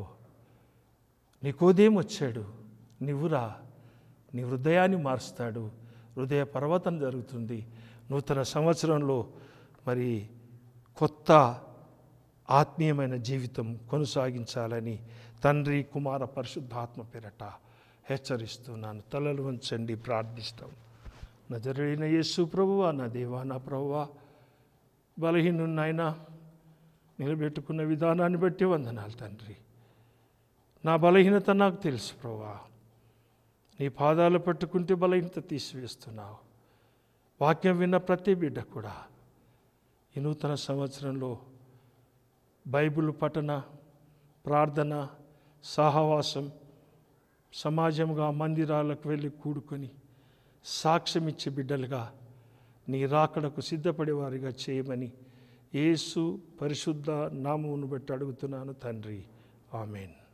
నీకోదేం వచ్చాడు నువ్వురా నీ హృదయాన్ని మారుస్తాడు హృదయ పర్వతం జరుగుతుంది నూతన సంవత్సరంలో మరి కొత్త ఆత్మీయమైన జీవితం కొనసాగించాలని తండ్రి కుమార పరిశుద్ధాత్మ పేరట హెచ్చరిస్తున్నాను తలలు వంచండి ప్రార్థిస్తాం నజరైన యేసు ప్రభువా నా దేవా నా ప్రభువా బలహీనున్నాయన నిలబెట్టుకున్న విధానాన్ని బట్టి వందనాలు తండ్రి నా బలహీనత నాకు తెలుసు ప్రభా నీ పాదాలు పట్టుకుంటే బలహీనత తీసివేస్తున్నావు వాక్యం విన్న ప్రతి బిడ్డ కూడా ఈ నూతన సంవత్సరంలో బైబిల్ పఠన ప్రార్థన సహవాసం సమాజంగా మందిరాలకు వెళ్ళి కూడుకొని సాక్ష్యమిచ్చే బిడ్డలుగా నీ రాకడకు సిద్ధపడేవారిగా చేయమని యేసు పరిశుద్ధ నామమును బట్టి అడుగుతున్నాను తండ్రి ఆమెన్